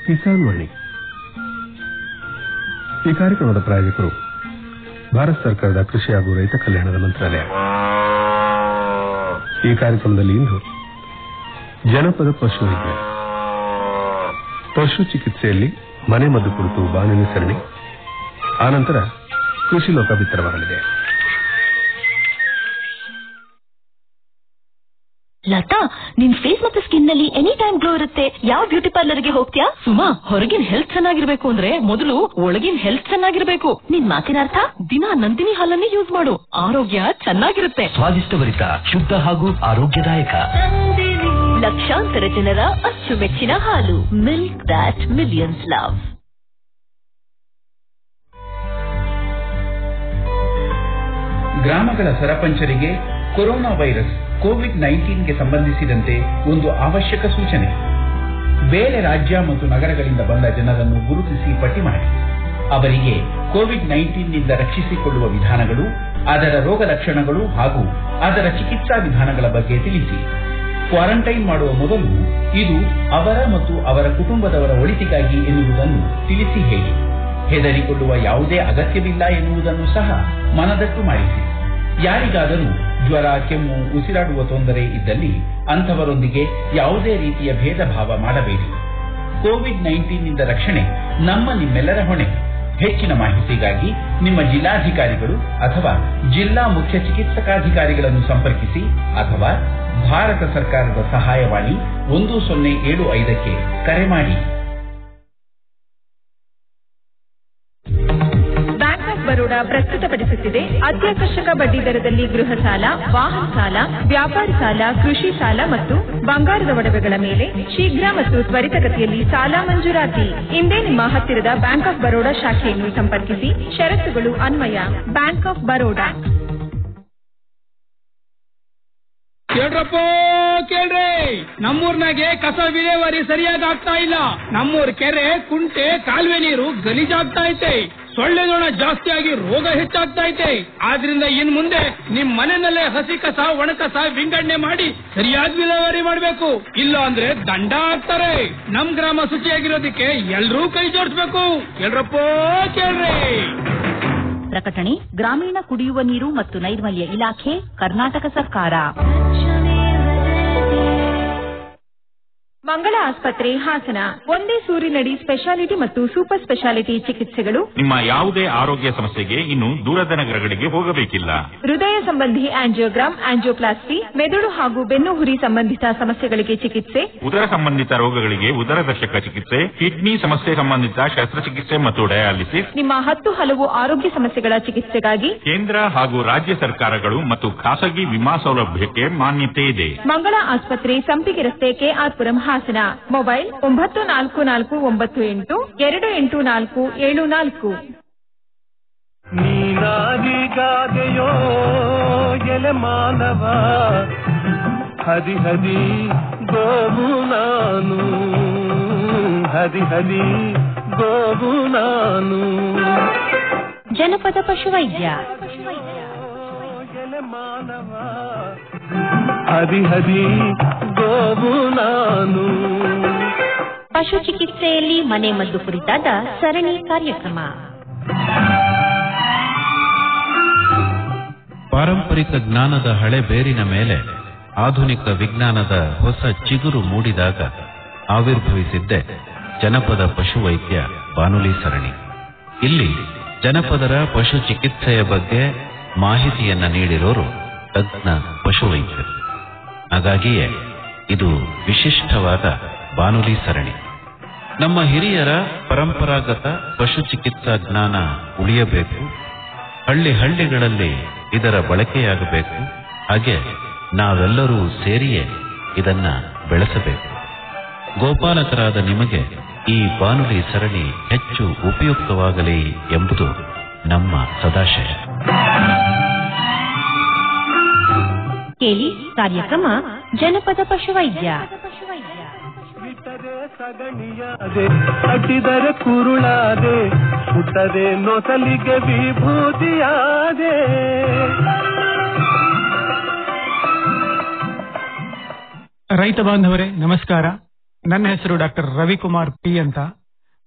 ಕಿಸಾನ್ ವಾಣಿ ಈ ಕಾರ್ಯಕ್ರಮದ ಪ್ರಾಯೋಜಕರು ಭಾರತ ಸರ್ಕಾರದ ಕೃಷಿ ಹಾಗೂ ರೈತ ಕಲ್ಯಾಣದ ಮಂತ್ರಾಲಯ ಈ ಕಾರ್ಯಕ್ರಮದಲ್ಲಿ ಇಂದು ಜನಪದ ಪಶು ವೈದ್ಯ ಪಶು ಚಿಕಿತ್ಸೆಯಲ್ಲಿ ಮನೆ ಮದ್ದು ಕುರಿತು ಬಾನುಲಿ ಸರಣಿ ಆನಂತರ ಕೃಷಿ ಲೋಕ ಬಿತ್ತರವಾಗಲಿದೆ ಲತಾ ನಿನ್ ಫೇಸ್ ಮತ್ತು ಸ್ಕಿನ್ ನಲ್ಲಿ ಎನಿ ಟೈಮ್ ಗ್ಲೋ ಇರುತ್ತೆ ಯಾವ ಬ್ಯೂಟಿ ಪಾರ್ಲರ್ ಗೆ ಹೋಗ್ತೀಯಾ ಸುಮಾ ಹೊರಗಿನ ಹೆಲ್ತ್ ಚೆನ್ನಾಗಿರ್ಬೇಕು ಅಂದ್ರೆ ಮೊದಲು ಒಳಗಿನ ಹೆಲ್ತ್ ಚೆನ್ನಾಗಿರ್ಬೇಕು ನಿನ್ ಮಾತಿನ ಅರ್ಥ ದಿನ ನಂದಿನಿ ಹಾಲನ್ನೇ ಯೂಸ್ ಮಾಡು ಆರೋಗ್ಯ ಚೆನ್ನಾಗಿರುತ್ತೆ ಸ್ವಾದಿಷ್ಟಭರಿತ ಶುದ್ಧ ಹಾಗೂ ಆರೋಗ್ಯದಾಯಕ ಲಕ್ಷಾಂತರ ಜನರ ಅಚ್ಚುಮೆಚ್ಚಿನ ಹಾಲು ಮಿಲ್ಕ್ ದಾಟ್ ಮಿಲಿಯನ್ಸ್ ಲವ್ ಗ್ರಾಮಗಳ ಸರಪಂಚರಿಗೆ ಕೊರೋನಾ ವೈರಸ್ ಕೋವಿಡ್ ನೈನ್ಟೀನ್ಗೆ ಸಂಬಂಧಿಸಿದಂತೆ ಒಂದು ಅವಶ್ಯಕ ಸೂಚನೆ ಬೇರೆ ರಾಜ್ಯ ಮತ್ತು ನಗರಗಳಿಂದ ಬಂದ ಜನರನ್ನು ಗುರುತಿಸಿ ಪಟ್ಟಿ ಮಾಡಿ ಅವರಿಗೆ ಕೋವಿಡ್ ನೈನ್ಟೀನ್ನಿಂದ ರಕ್ಷಿಸಿಕೊಳ್ಳುವ ವಿಧಾನಗಳು ಅದರ ರೋಗ ಲಕ್ಷಣಗಳು ಹಾಗೂ ಅದರ ಚಿಕಿತ್ಸಾ ವಿಧಾನಗಳ ಬಗ್ಗೆ ತಿಳಿಸಿ ಕ್ವಾರಂಟೈನ್ ಮಾಡುವ ಮೊದಲು ಇದು ಅವರ ಮತ್ತು ಅವರ ಕುಟುಂಬದವರ ಒಳಿತಿಗಾಗಿ ಎನ್ನುವುದನ್ನು ತಿಳಿಸಿ ಹೇಳಿ ಹೆದರಿಕೊಳ್ಳುವ ಯಾವುದೇ ಅಗತ್ಯವಿಲ್ಲ ಎನ್ನುವುದನ್ನು ಸಹ ಮನದಟ್ಟು ಮಾಡಿಸಿ ಯಾರಿಗಾದರೂ ಜ್ವರ ಕೆಮ್ಮು ಉಸಿರಾಡುವ ತೊಂದರೆ ಇದ್ದಲ್ಲಿ ಅಂಥವರೊಂದಿಗೆ ಯಾವುದೇ ರೀತಿಯ ಭೇದ ಭಾವ ಮಾಡಬೇಡಿ ಕೋವಿಡ್ ನೈನ್ಟೀನ್ನಿಂದ ರಕ್ಷಣೆ ನಮ್ಮ ನಿಮ್ಮೆಲ್ಲರ ಹೊಣೆ ಹೆಚ್ಚಿನ ಮಾಹಿತಿಗಾಗಿ ನಿಮ್ಮ ಜಿಲ್ಲಾಧಿಕಾರಿಗಳು ಅಥವಾ ಜಿಲ್ಲಾ ಮುಖ್ಯ ಚಿಕಿತ್ಸಕಾಧಿಕಾರಿಗಳನ್ನು ಸಂಪರ್ಕಿಸಿ ಅಥವಾ ಭಾರತ ಸರ್ಕಾರದ ಸಹಾಯವಾಣಿ ಒಂದು ಸೊನ್ನೆ ಏಳು ಐದಕ್ಕೆ ಕರೆ ಮಾಡಿ ಬ್ಯಾಂಕ್ ಆಫ್ ಬರೋಡಾ ಪ್ರಸ್ತುತಪಡಿಸುತ್ತಿದೆ ಅತ್ಯಾಕರ್ಷಕ ಬಡ್ಡಿ ದರದಲ್ಲಿ ಗೃಹ ಸಾಲ ವಾಹನ ಸಾಲ ವ್ಯಾಪಾರಿ ಸಾಲ ಕೃಷಿ ಸಾಲ ಮತ್ತು ಬಂಗಾರದ ಒಡವೆಗಳ ಮೇಲೆ ಶೀಘ್ರ ಮತ್ತು ತ್ವರಿತಗತಿಯಲ್ಲಿ ಸಾಲ ಮಂಜೂರಾತಿ ಇಂದೇ ನಿಮ್ಮ ಹತ್ತಿರದ ಬ್ಯಾಂಕ್ ಆಫ್ ಬರೋಡಾ ಶಾಖೆಯನ್ನು ಸಂಪರ್ಕಿಸಿ ಷರತ್ತುಗಳು ಅನ್ವಯ ಬ್ಯಾಂಕ್ ಆಫ್ ಬರೋಡಾ ಕೇಳ್ರಪ್ಪ ಕೇಳ್ರಿ ನಮ್ಮೂರ್ನಾಗೆ ಕಸ ವಿಲೇವಾರಿ ಸರಿಯಾಗಿ ಆಗ್ತಾ ಇಲ್ಲ ನಮ್ಮೂರ್ ಕೆರೆ ಕುಂಟೆ ಕಾಲುವೆ ನೀರು ಗಲೀಜಾಗ್ತಾ ಐತೆ ಸೊಳ್ಳೆ ನೊಣ ಜಾಸ್ತಿ ಆಗಿ ರೋಗ ಹೆಚ್ಚಾಗ್ತಾ ಐತೆ ಆದ್ರಿಂದ ಇನ್ ಮುಂದೆ ನಿಮ್ ಮನೆಯಲ್ಲೇ ಹಸಿ ಕಸ ಒಣ ಕಸ ವಿಂಗಡಣೆ ಮಾಡಿ ಸರಿಯಾಗಿ ವಿಲೇವಾರಿ ಮಾಡ್ಬೇಕು ಇಲ್ಲ ಅಂದ್ರೆ ದಂಡ ಹಾಕ್ತಾರೆ ನಮ್ ಗ್ರಾಮ ಶುಚಿಯಾಗಿರೋದಕ್ಕೆ ಎಲ್ರೂ ಕೈ ಜೋಡಿಸ್ಬೇಕು ಕೇಳ್ರಪ್ಪ ಕೇಳ್ರಿ ಪ್ರಕಟಣೆ ಗ್ರಾಮೀಣ ಕುಡಿಯುವ ನೀರು ಮತ್ತು ನೈರ್ಮಲ್ಯ ಇಲಾಖೆ ಕರ್ನಾಟಕ ಸರ್ಕಾರ ಮಂಗಳ ಆಸ್ಪತ್ರೆ ಹಾಸನ ಒಂದೇ ಸೂರಿನಡಿ ಸ್ಪೆಷಾಲಿಟಿ ಮತ್ತು ಸೂಪರ್ ಸ್ಪೆಷಾಲಿಟಿ ಚಿಕಿತ್ಸೆಗಳು ನಿಮ್ಮ ಯಾವುದೇ ಆರೋಗ್ಯ ಸಮಸ್ಯೆಗೆ ಇನ್ನು ದೂರದ ನಗರಗಳಿಗೆ ಹೋಗಬೇಕಿಲ್ಲ ಹೃದಯ ಸಂಬಂಧಿ ಆಂಜಿಯೋಗ್ರಾಮ್ ಆಂಜಿಯೋಪ್ಲಾಸ್ಟಿ ಮೆದುಳು ಹಾಗೂ ಬೆನ್ನು ಹುರಿ ಸಂಬಂಧಿತ ಸಮಸ್ಯೆಗಳಿಗೆ ಚಿಕಿತ್ಸೆ ಉದರ ಸಂಬಂಧಿತ ರೋಗಗಳಿಗೆ ಉದರದರ್ಶಕ ಚಿಕಿತ್ಸೆ ಕಿಡ್ನಿ ಸಮಸ್ಯೆ ಸಂಬಂಧಿತ ಶಸ್ತ್ರಚಿಕಿತ್ಸೆ ಮತ್ತು ಡಯಾಲಿಸಿಸ್ ನಿಮ್ಮ ಹತ್ತು ಹಲವು ಆರೋಗ್ಯ ಸಮಸ್ಯೆಗಳ ಚಿಕಿತ್ಸೆಗಾಗಿ ಕೇಂದ್ರ ಹಾಗೂ ರಾಜ್ಯ ಸರ್ಕಾರಗಳು ಮತ್ತು ಖಾಸಗಿ ವಿಮಾ ಸೌಲಭ್ಯಕ್ಕೆ ಮಾನ್ಯತೆ ಇದೆ ಮಂಗಳ ಆಸ್ಪತ್ರೆ ಸಂಪಿಗೆ ರಸ್ತೆ ಕೆಆರ್ಪುರಂ ಹಾಸನ ಮೊಬೈಲ್ ಒಂಬತ್ತು ನಾಲ್ಕು ನಾಲ್ಕು ಒಂಬತ್ತು ಎಂಟು ಎರಡು ಎಂಟು ನಾಲ್ಕು ಏಳು ನಾಲ್ಕು ನೀನಾದಿಗಾದೆಯೋ ಎಲೆ ಮಾನವ ಹದಿ ಹದಿ ಗೋವು ನಾನು ಹದಿ ಹದಿ ಗೋವು ನಾನು ಜನಪದ ಪಶುವೈದ್ಯ ಎಲೆ ಮಾನವ ಹದಿ ಹದಿ ಗೋವು ನಾನು ಪಶು ಚಿಕಿತ್ಸೆಯಲ್ಲಿ ಮನೆ ಮದ್ದು ಕುರಿತಾದ ಸರಣಿ ಕಾರ್ಯಕ್ರಮ ಪಾರಂಪರಿಕ ಜ್ಞಾನದ ಹಳೆ ಬೇರಿನ ಮೇಲೆ ಆಧುನಿಕ ವಿಜ್ಞಾನದ ಹೊಸ ಚಿಗುರು ಮೂಡಿದಾಗ ಆವಿರ್ಭವಿಸಿದ್ದೆ ಜನಪದ ಪಶುವೈದ್ಯ ಬಾನುಲಿ ಸರಣಿ ಇಲ್ಲಿ ಜನಪದರ ಪಶು ಚಿಕಿತ್ಸೆಯ ಬಗ್ಗೆ ಮಾಹಿತಿಯನ್ನ ನೀಡಿರೋರು ತಜ್ಞ ಪಶುವೈದ್ಯರು ಹಾಗಾಗಿಯೇ ಇದು ವಿಶಿಷ್ಟವಾದ ಬಾನುಲಿ ಸರಣಿ ನಮ್ಮ ಹಿರಿಯರ ಪರಂಪರಾಗತ ಪಶು ಚಿಕಿತ್ಸಾ ಜ್ಞಾನ ಉಳಿಯಬೇಕು ಹಳ್ಳಿ ಹಳ್ಳಿಗಳಲ್ಲಿ ಇದರ ಬಳಕೆಯಾಗಬೇಕು ಹಾಗೆ ನಾವೆಲ್ಲರೂ ಸೇರಿಯೇ ಇದನ್ನ ಬೆಳೆಸಬೇಕು ಗೋಪಾಲಕರಾದ ನಿಮಗೆ ಈ ಬಾನುಲಿ ಸರಣಿ ಹೆಚ್ಚು ಉಪಯುಕ್ತವಾಗಲಿ ಎಂಬುದು ನಮ್ಮ ಸದಾಶಯ ಕೇಳಿ ಕಾರ್ಯಕ್ರಮ ಜನಪದ ಪಶುವೈದ್ಯ ಬಿಟ್ಟರೆ ಸಗಣಿಯಾದೆ ಕಟ್ಟಿದರೆ ಕುರುಳಾದೆ ಸುಟ್ಟರೆ ನೊಸಲಿಗೆ ವಿಭೂತಿಯಾದೆ ರೈತ ಬಾಂಧವರೇ ನಮಸ್ಕಾರ ನನ್ನ ಹೆಸರು ಡಾಕ್ಟರ್ ರವಿಕುಮಾರ್ ಪಿ ಅಂತ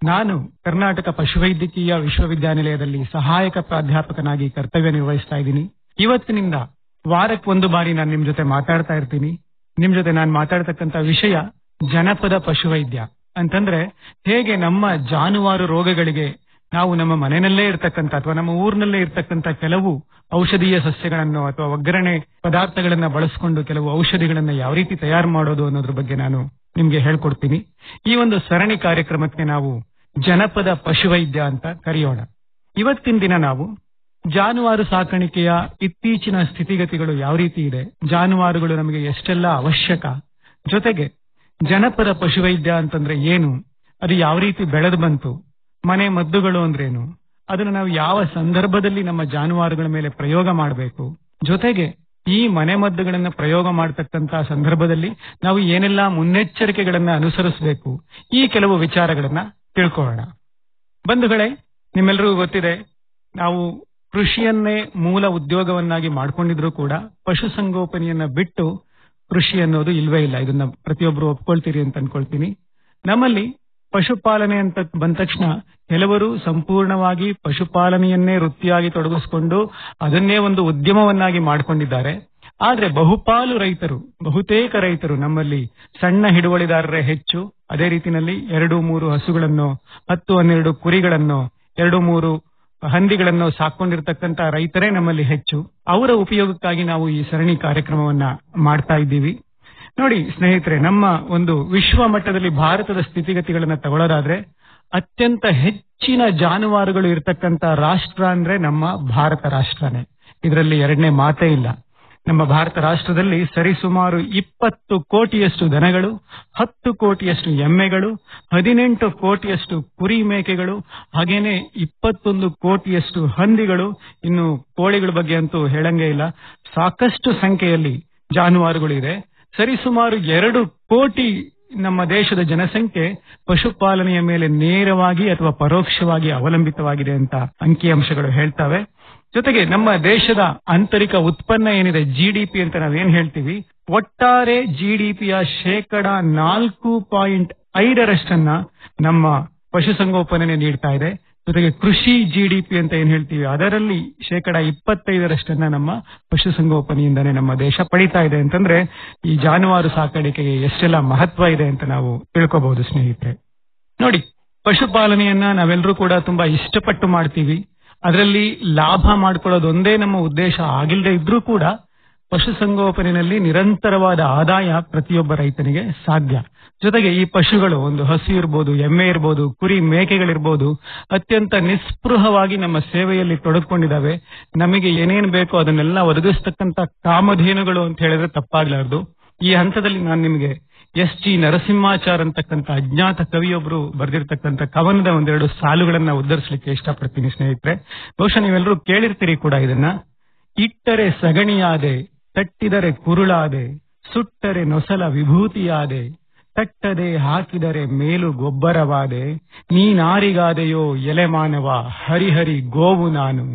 ನಾನು ಕರ್ನಾಟಕ ಪಶುವೈದ್ಯಕೀಯ ವಿಶ್ವವಿದ್ಯಾನಿಲಯದಲ್ಲಿ ಸಹಾಯಕ ಪ್ರಾಧ್ಯಾಪಕನಾಗಿ ಕರ್ತವ್ಯ ನಿರ್ವಹಿಸ್ತಾ ಇದ್ದೀನಿ ಇವತ್ತಿನಿಂದ ವಾರಕ್ಕೆ ಒಂದು ಬಾರಿ ನಾನು ನಿಮ್ ಜೊತೆ ಮಾತಾಡ್ತಾ ಇರ್ತೀನಿ ನಿಮ್ ಜೊತೆ ನಾನು ಮಾತಾಡ್ತಕ್ಕಂತ ವಿಷಯ ಜನಪದ ಪಶುವೈದ್ಯ ಅಂತಂದ್ರೆ ಹೇಗೆ ನಮ್ಮ ಜಾನುವಾರು ರೋಗಗಳಿಗೆ ನಾವು ನಮ್ಮ ಮನೆಯಲ್ಲೇ ಇರ್ತಕ್ಕಂಥ ಅಥವಾ ನಮ್ಮ ಊರಿನಲ್ಲೇ ಇರ್ತಕ್ಕಂಥ ಕೆಲವು ಔಷಧೀಯ ಸಸ್ಯಗಳನ್ನು ಅಥವಾ ಒಗ್ಗರಣೆ ಪದಾರ್ಥಗಳನ್ನ ಬಳಸಿಕೊಂಡು ಕೆಲವು ಔಷಧಿಗಳನ್ನ ಯಾವ ರೀತಿ ತಯಾರು ಮಾಡೋದು ಅನ್ನೋದ್ರ ಬಗ್ಗೆ ನಾನು ನಿಮ್ಗೆ ಹೇಳ್ಕೊಡ್ತೀನಿ ಈ ಒಂದು ಸರಣಿ ಕಾರ್ಯಕ್ರಮಕ್ಕೆ ನಾವು ಜನಪದ ಪಶುವೈದ್ಯ ಅಂತ ಕರೆಯೋಣ ಇವತ್ತಿನ ದಿನ ನಾವು ಜಾನುವಾರು ಸಾಕಾಣಿಕೆಯ ಇತ್ತೀಚಿನ ಸ್ಥಿತಿಗತಿಗಳು ಯಾವ ರೀತಿ ಇದೆ ಜಾನುವಾರುಗಳು ನಮಗೆ ಎಷ್ಟೆಲ್ಲ ಅವಶ್ಯಕ ಜೊತೆಗೆ ಜನಪದ ಪಶುವೈದ್ಯ ಅಂತಂದ್ರೆ ಏನು ಅದು ಯಾವ ರೀತಿ ಬೆಳೆದು ಬಂತು ಮನೆ ಮದ್ದುಗಳು ಅಂದ್ರೇನು ಅದನ್ನು ನಾವು ಯಾವ ಸಂದರ್ಭದಲ್ಲಿ ನಮ್ಮ ಜಾನುವಾರುಗಳ ಮೇಲೆ ಪ್ರಯೋಗ ಮಾಡಬೇಕು ಜೊತೆಗೆ ಈ ಮನೆ ಮದ್ದುಗಳನ್ನ ಪ್ರಯೋಗ ಮಾಡತಕ್ಕಂತ ಸಂದರ್ಭದಲ್ಲಿ ನಾವು ಏನೆಲ್ಲ ಮುನ್ನೆಚ್ಚರಿಕೆಗಳನ್ನ ಅನುಸರಿಸಬೇಕು ಈ ಕೆಲವು ವಿಚಾರಗಳನ್ನ ತಿಳ್ಕೊಳ್ಳೋಣ ಬಂಧುಗಳೇ ನಿಮ್ಮೆಲ್ಲರಿಗೂ ಗೊತ್ತಿದೆ ನಾವು ಕೃಷಿಯನ್ನೇ ಮೂಲ ಉದ್ಯೋಗವನ್ನಾಗಿ ಮಾಡ್ಕೊಂಡಿದ್ರು ಕೂಡ ಪಶುಸಂಗೋಪನೆಯನ್ನ ಬಿಟ್ಟು ಕೃಷಿ ಅನ್ನೋದು ಇಲ್ವೇ ಇಲ್ಲ ಇದನ್ನ ಪ್ರತಿಯೊಬ್ಬರು ಒಪ್ಕೊಳ್ತೀರಿ ಅಂತ ಅನ್ಕೊಳ್ತೀನಿ ನಮ್ಮಲ್ಲಿ ಪಶುಪಾಲನೆ ಅಂತ ಬಂದ ತಕ್ಷಣ ಕೆಲವರು ಸಂಪೂರ್ಣವಾಗಿ ಪಶುಪಾಲನೆಯನ್ನೇ ವೃತ್ತಿಯಾಗಿ ತೊಡಗಿಸಿಕೊಂಡು ಅದನ್ನೇ ಒಂದು ಉದ್ಯಮವನ್ನಾಗಿ ಮಾಡಿಕೊಂಡಿದ್ದಾರೆ ಆದ್ರೆ ಬಹುಪಾಲು ರೈತರು ಬಹುತೇಕ ರೈತರು ನಮ್ಮಲ್ಲಿ ಸಣ್ಣ ಹಿಡುವಳಿದಾರರೇ ಹೆಚ್ಚು ಅದೇ ರೀತಿನಲ್ಲಿ ಎರಡು ಮೂರು ಹಸುಗಳನ್ನು ಹತ್ತು ಹನ್ನೆರಡು ಕುರಿಗಳನ್ನು ಎರಡು ಮೂರು ಹಂದಿಗಳನ್ನು ಸಾಕೊಂಡಿರ್ತಕ್ಕಂತ ರೈತರೇ ನಮ್ಮಲ್ಲಿ ಹೆಚ್ಚು ಅವರ ಉಪಯೋಗಕ್ಕಾಗಿ ನಾವು ಈ ಸರಣಿ ಕಾರ್ಯಕ್ರಮವನ್ನ ಮಾಡ್ತಾ ಇದ್ದೀವಿ ನೋಡಿ ಸ್ನೇಹಿತರೆ ನಮ್ಮ ಒಂದು ವಿಶ್ವ ಮಟ್ಟದಲ್ಲಿ ಭಾರತದ ಸ್ಥಿತಿಗತಿಗಳನ್ನ ತಗೊಳ್ಳೋದಾದ್ರೆ ಅತ್ಯಂತ ಹೆಚ್ಚಿನ ಜಾನುವಾರುಗಳು ಇರತಕ್ಕಂತ ರಾಷ್ಟ್ರ ಅಂದ್ರೆ ನಮ್ಮ ಭಾರತ ರಾಷ್ಟ್ರನೇ ಇದರಲ್ಲಿ ಎರಡನೇ ಮಾತೇ ಇಲ್ಲ ನಮ್ಮ ಭಾರತ ರಾಷ್ಟ್ರದಲ್ಲಿ ಸರಿಸುಮಾರು ಇಪ್ಪತ್ತು ಕೋಟಿಯಷ್ಟು ದನಗಳು ಹತ್ತು ಕೋಟಿಯಷ್ಟು ಎಮ್ಮೆಗಳು ಹದಿನೆಂಟು ಕೋಟಿಯಷ್ಟು ಕುರಿ ಮೇಕೆಗಳು ಹಾಗೇನೆ ಇಪ್ಪತ್ತೊಂದು ಕೋಟಿಯಷ್ಟು ಹಂದಿಗಳು ಇನ್ನು ಕೋಳಿಗಳ ಬಗ್ಗೆ ಅಂತೂ ಹೇಳಂಗೇ ಇಲ್ಲ ಸಾಕಷ್ಟು ಸಂಖ್ಯೆಯಲ್ಲಿ ಜಾನುವಾರುಗಳು ಇದೆ ಸರಿಸುಮಾರು ಎರಡು ಕೋಟಿ ನಮ್ಮ ದೇಶದ ಜನಸಂಖ್ಯೆ ಪಶುಪಾಲನೆಯ ಮೇಲೆ ನೇರವಾಗಿ ಅಥವಾ ಪರೋಕ್ಷವಾಗಿ ಅವಲಂಬಿತವಾಗಿದೆ ಅಂತ ಅಂಕಿಅಂಶಗಳು ಹೇಳ್ತವೆ ಜೊತೆಗೆ ನಮ್ಮ ದೇಶದ ಆಂತರಿಕ ಉತ್ಪನ್ನ ಏನಿದೆ ಜಿಡಿಪಿ ಅಂತ ನಾವೇನ್ ಹೇಳ್ತೀವಿ ಒಟ್ಟಾರೆ ಜಿಡಿಪಿಯ ಶೇಕಡ ನಾಲ್ಕು ಪಾಯಿಂಟ್ ಐದರಷ್ಟನ್ನ ನಮ್ಮ ಪಶುಸಂಗೋಪನೆ ನೀಡ್ತಾ ಇದೆ ಜೊತೆಗೆ ಕೃಷಿ ಜಿಡಿಪಿ ಅಂತ ಏನ್ ಹೇಳ್ತೀವಿ ಅದರಲ್ಲಿ ಶೇಕಡ ಇಪ್ಪತ್ತೈದರಷ್ಟನ್ನ ನಮ್ಮ ಪಶುಸಂಗೋಪನೆಯಿಂದಾನೇ ನಮ್ಮ ದೇಶ ಪಡಿತಾ ಇದೆ ಅಂತಂದ್ರೆ ಈ ಜಾನುವಾರು ಸಾಕಾಣಿಕೆಗೆ ಎಷ್ಟೆಲ್ಲ ಮಹತ್ವ ಇದೆ ಅಂತ ನಾವು ತಿಳ್ಕೋಬಹುದು ಸ್ನೇಹಿತರೆ ನೋಡಿ ಪಶುಪಾಲನೆಯನ್ನ ನಾವೆಲ್ಲರೂ ಕೂಡ ತುಂಬಾ ಇಷ್ಟಪಟ್ಟು ಮಾಡ್ತೀವಿ ಅದರಲ್ಲಿ ಲಾಭ ಮಾಡ್ಕೊಳ್ಳೋದು ಒಂದೇ ನಮ್ಮ ಉದ್ದೇಶ ಆಗಿಲ್ಲದೆ ಇದ್ರೂ ಕೂಡ ಪಶುಸಂಗೋಪನೆಯಲ್ಲಿ ನಿರಂತರವಾದ ಆದಾಯ ಪ್ರತಿಯೊಬ್ಬ ರೈತನಿಗೆ ಸಾಧ್ಯ ಜೊತೆಗೆ ಈ ಪಶುಗಳು ಒಂದು ಹಸು ಇರ್ಬೋದು ಎಮ್ಮೆ ಇರ್ಬೋದು ಕುರಿ ಮೇಕೆಗಳಿರ್ಬೋದು ಅತ್ಯಂತ ನಿಸ್ಪೃಹವಾಗಿ ನಮ್ಮ ಸೇವೆಯಲ್ಲಿ ತೊಡಕೊಂಡಿದ್ದಾವೆ ನಮಗೆ ಏನೇನ್ ಬೇಕೋ ಅದನ್ನೆಲ್ಲ ಒದಗಿಸ್ತಕ್ಕಂತ ಕಾಮಧೇನುಗಳು ಅಂತ ಹೇಳಿದ್ರೆ ತಪ್ಪಾಗ್ಲಾರ್ದು ಈ ಹಂತದಲ್ಲಿ ನಾನು ನಿಮಗೆ ಎಸ್ ಜಿ ನರಸಿಂಹಾಚಾರ್ ಅಂತಕ್ಕಂಥ ಅಜ್ಞಾತ ಕವಿಯೊಬ್ರು ಬರೆದಿರ್ತಕ್ಕಂಥ ಕವನದ ಒಂದೆರಡು ಸಾಲುಗಳನ್ನ ಉದ್ಧರಿಸಲಿಕ್ಕೆ ಇಷ್ಟಪಡ್ತೀನಿ ಸ್ನೇಹಿತರೆ ಬಹುಶಃ ನೀವೆಲ್ಲರೂ ಕೇಳಿರ್ತೀರಿ ಕೂಡ ಇದನ್ನ ಇಟ್ಟರೆ ಸಗಣಿಯಾದೆ ತಟ್ಟಿದರೆ ಕುರುಳಾದೆ ಸುಟ್ಟರೆ ನೊಸಲ ವಿಭೂತಿಯಾದೆ ತಟ್ಟದೆ ಹಾಕಿದರೆ ಮೇಲು ಗೊಬ್ಬರವಾದೆ ನೀನಾರಿಗಾದೆಯೋ ಎಲೆ ಮಾನವ ಹರಿಹರಿ ಗೋವು ನಾನು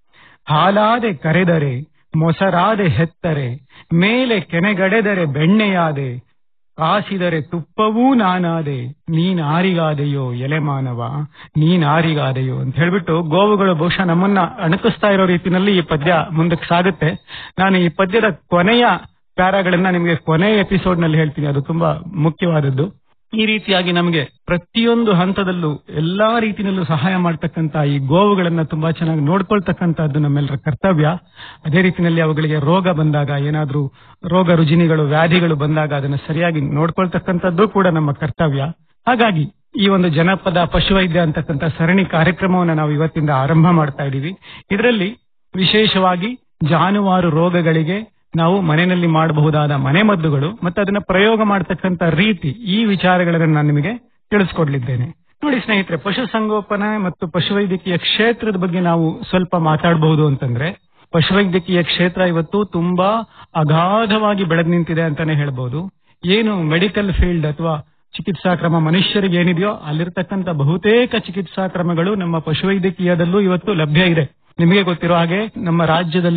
ಹಾಲಾದೆ ಕರೆದರೆ ಮೊಸರಾದೆ ಹೆತ್ತರೆ ಮೇಲೆ ಕೆನೆಗಡೆದರೆ ಬೆಣ್ಣೆಯಾದೆ ಕಾಸಿದರೆ ತುಪ್ಪವೂ ನಾನಾದೆ ನೀನಾರಿಗಾದೆಯೋ ಎಲೆ ಮಾನವ ನೀನಾರಿಗಾದೆಯೋ ಅಂತ ಹೇಳ್ಬಿಟ್ಟು ಗೋವುಗಳು ಬಹುಶಃ ನಮ್ಮನ್ನ ಅಣಕಿಸ್ತಾ ಇರೋ ರೀತಿನಲ್ಲಿ ಈ ಪದ್ಯ ಮುಂದಕ್ಕೆ ಸಾಗುತ್ತೆ ನಾನು ಈ ಪದ್ಯದ ಕೊನೆಯ ಪ್ಯಾರಾಗಳನ್ನ ನಿಮಗೆ ಕೊನೆಯ ಎಪಿಸೋಡ್ ನಲ್ಲಿ ಹೇಳ್ತೀನಿ ಅದು ತುಂಬಾ ಮುಖ್ಯವಾದದ್ದು ಈ ರೀತಿಯಾಗಿ ನಮಗೆ ಪ್ರತಿಯೊಂದು ಹಂತದಲ್ಲೂ ಎಲ್ಲಾ ರೀತಿಯಲ್ಲೂ ಸಹಾಯ ಮಾಡ್ತಕ್ಕಂತ ಈ ಗೋವುಗಳನ್ನ ತುಂಬಾ ಚೆನ್ನಾಗಿ ನೋಡ್ಕೊಳ್ತಕ್ಕಂತದ್ದು ನಮ್ಮೆಲ್ಲರ ಕರ್ತವ್ಯ ಅದೇ ರೀತಿಯಲ್ಲಿ ಅವುಗಳಿಗೆ ರೋಗ ಬಂದಾಗ ಏನಾದ್ರೂ ರೋಗ ರುಜಿನಿಗಳು ವ್ಯಾಧಿಗಳು ಬಂದಾಗ ಅದನ್ನ ಸರಿಯಾಗಿ ನೋಡ್ಕೊಳ್ತಕ್ಕಂಥದ್ದು ಕೂಡ ನಮ್ಮ ಕರ್ತವ್ಯ ಹಾಗಾಗಿ ಈ ಒಂದು ಜನಪದ ಪಶುವೈದ್ಯ ಅಂತಕ್ಕಂಥ ಸರಣಿ ಕಾರ್ಯಕ್ರಮವನ್ನು ನಾವು ಇವತ್ತಿಂದ ಆರಂಭ ಮಾಡ್ತಾ ಇದ್ದೀವಿ ಇದರಲ್ಲಿ ವಿಶೇಷವಾಗಿ ಜಾನುವಾರು ರೋಗಗಳಿಗೆ ನಾವು ಮನೆಯಲ್ಲಿ ಮಾಡಬಹುದಾದ ಮನೆಮದ್ದುಗಳು ಮತ್ತೆ ಅದನ್ನ ಪ್ರಯೋಗ ಮಾಡತಕ್ಕಂತ ರೀತಿ ಈ ವಿಚಾರಗಳನ್ನು ನಾನು ನಿಮಗೆ ತಿಳಿಸ್ಕೊಡ್ಲಿದ್ದೇನೆ ನೋಡಿ ಸ್ನೇಹಿತರೆ ಪಶುಸಂಗೋಪನೆ ಮತ್ತು ಪಶುವೈದ್ಯಕೀಯ ಕ್ಷೇತ್ರದ ಬಗ್ಗೆ ನಾವು ಸ್ವಲ್ಪ ಮಾತಾಡಬಹುದು ಅಂತಂದ್ರೆ ಪಶುವೈದ್ಯಕೀಯ ಕ್ಷೇತ್ರ ಇವತ್ತು ತುಂಬಾ ಅಗಾಧವಾಗಿ ಬೆಳೆದು ನಿಂತಿದೆ ಅಂತಾನೆ ಹೇಳ್ಬಹುದು ಏನು ಮೆಡಿಕಲ್ ಫೀಲ್ಡ್ ಅಥವಾ ಚಿಕಿತ್ಸಾ ಕ್ರಮ ಮನುಷ್ಯರಿಗೆ ಏನಿದೆಯೋ ಅಲ್ಲಿರ್ತಕ್ಕಂಥ ಬಹುತೇಕ ಚಿಕಿತ್ಸಾ ಕ್ರಮಗಳು ನಮ್ಮ ಪಶುವೈದ್ಯಕೀಯದಲ್ಲೂ ಇವತ್ತು ಲಭ್ಯ ಇದೆ ನಿಮಗೆ ಗೊತ್ತಿರೋ ಹಾಗೆ ನಮ್ಮ ರಾಜ್ಯದಲ್ಲಿ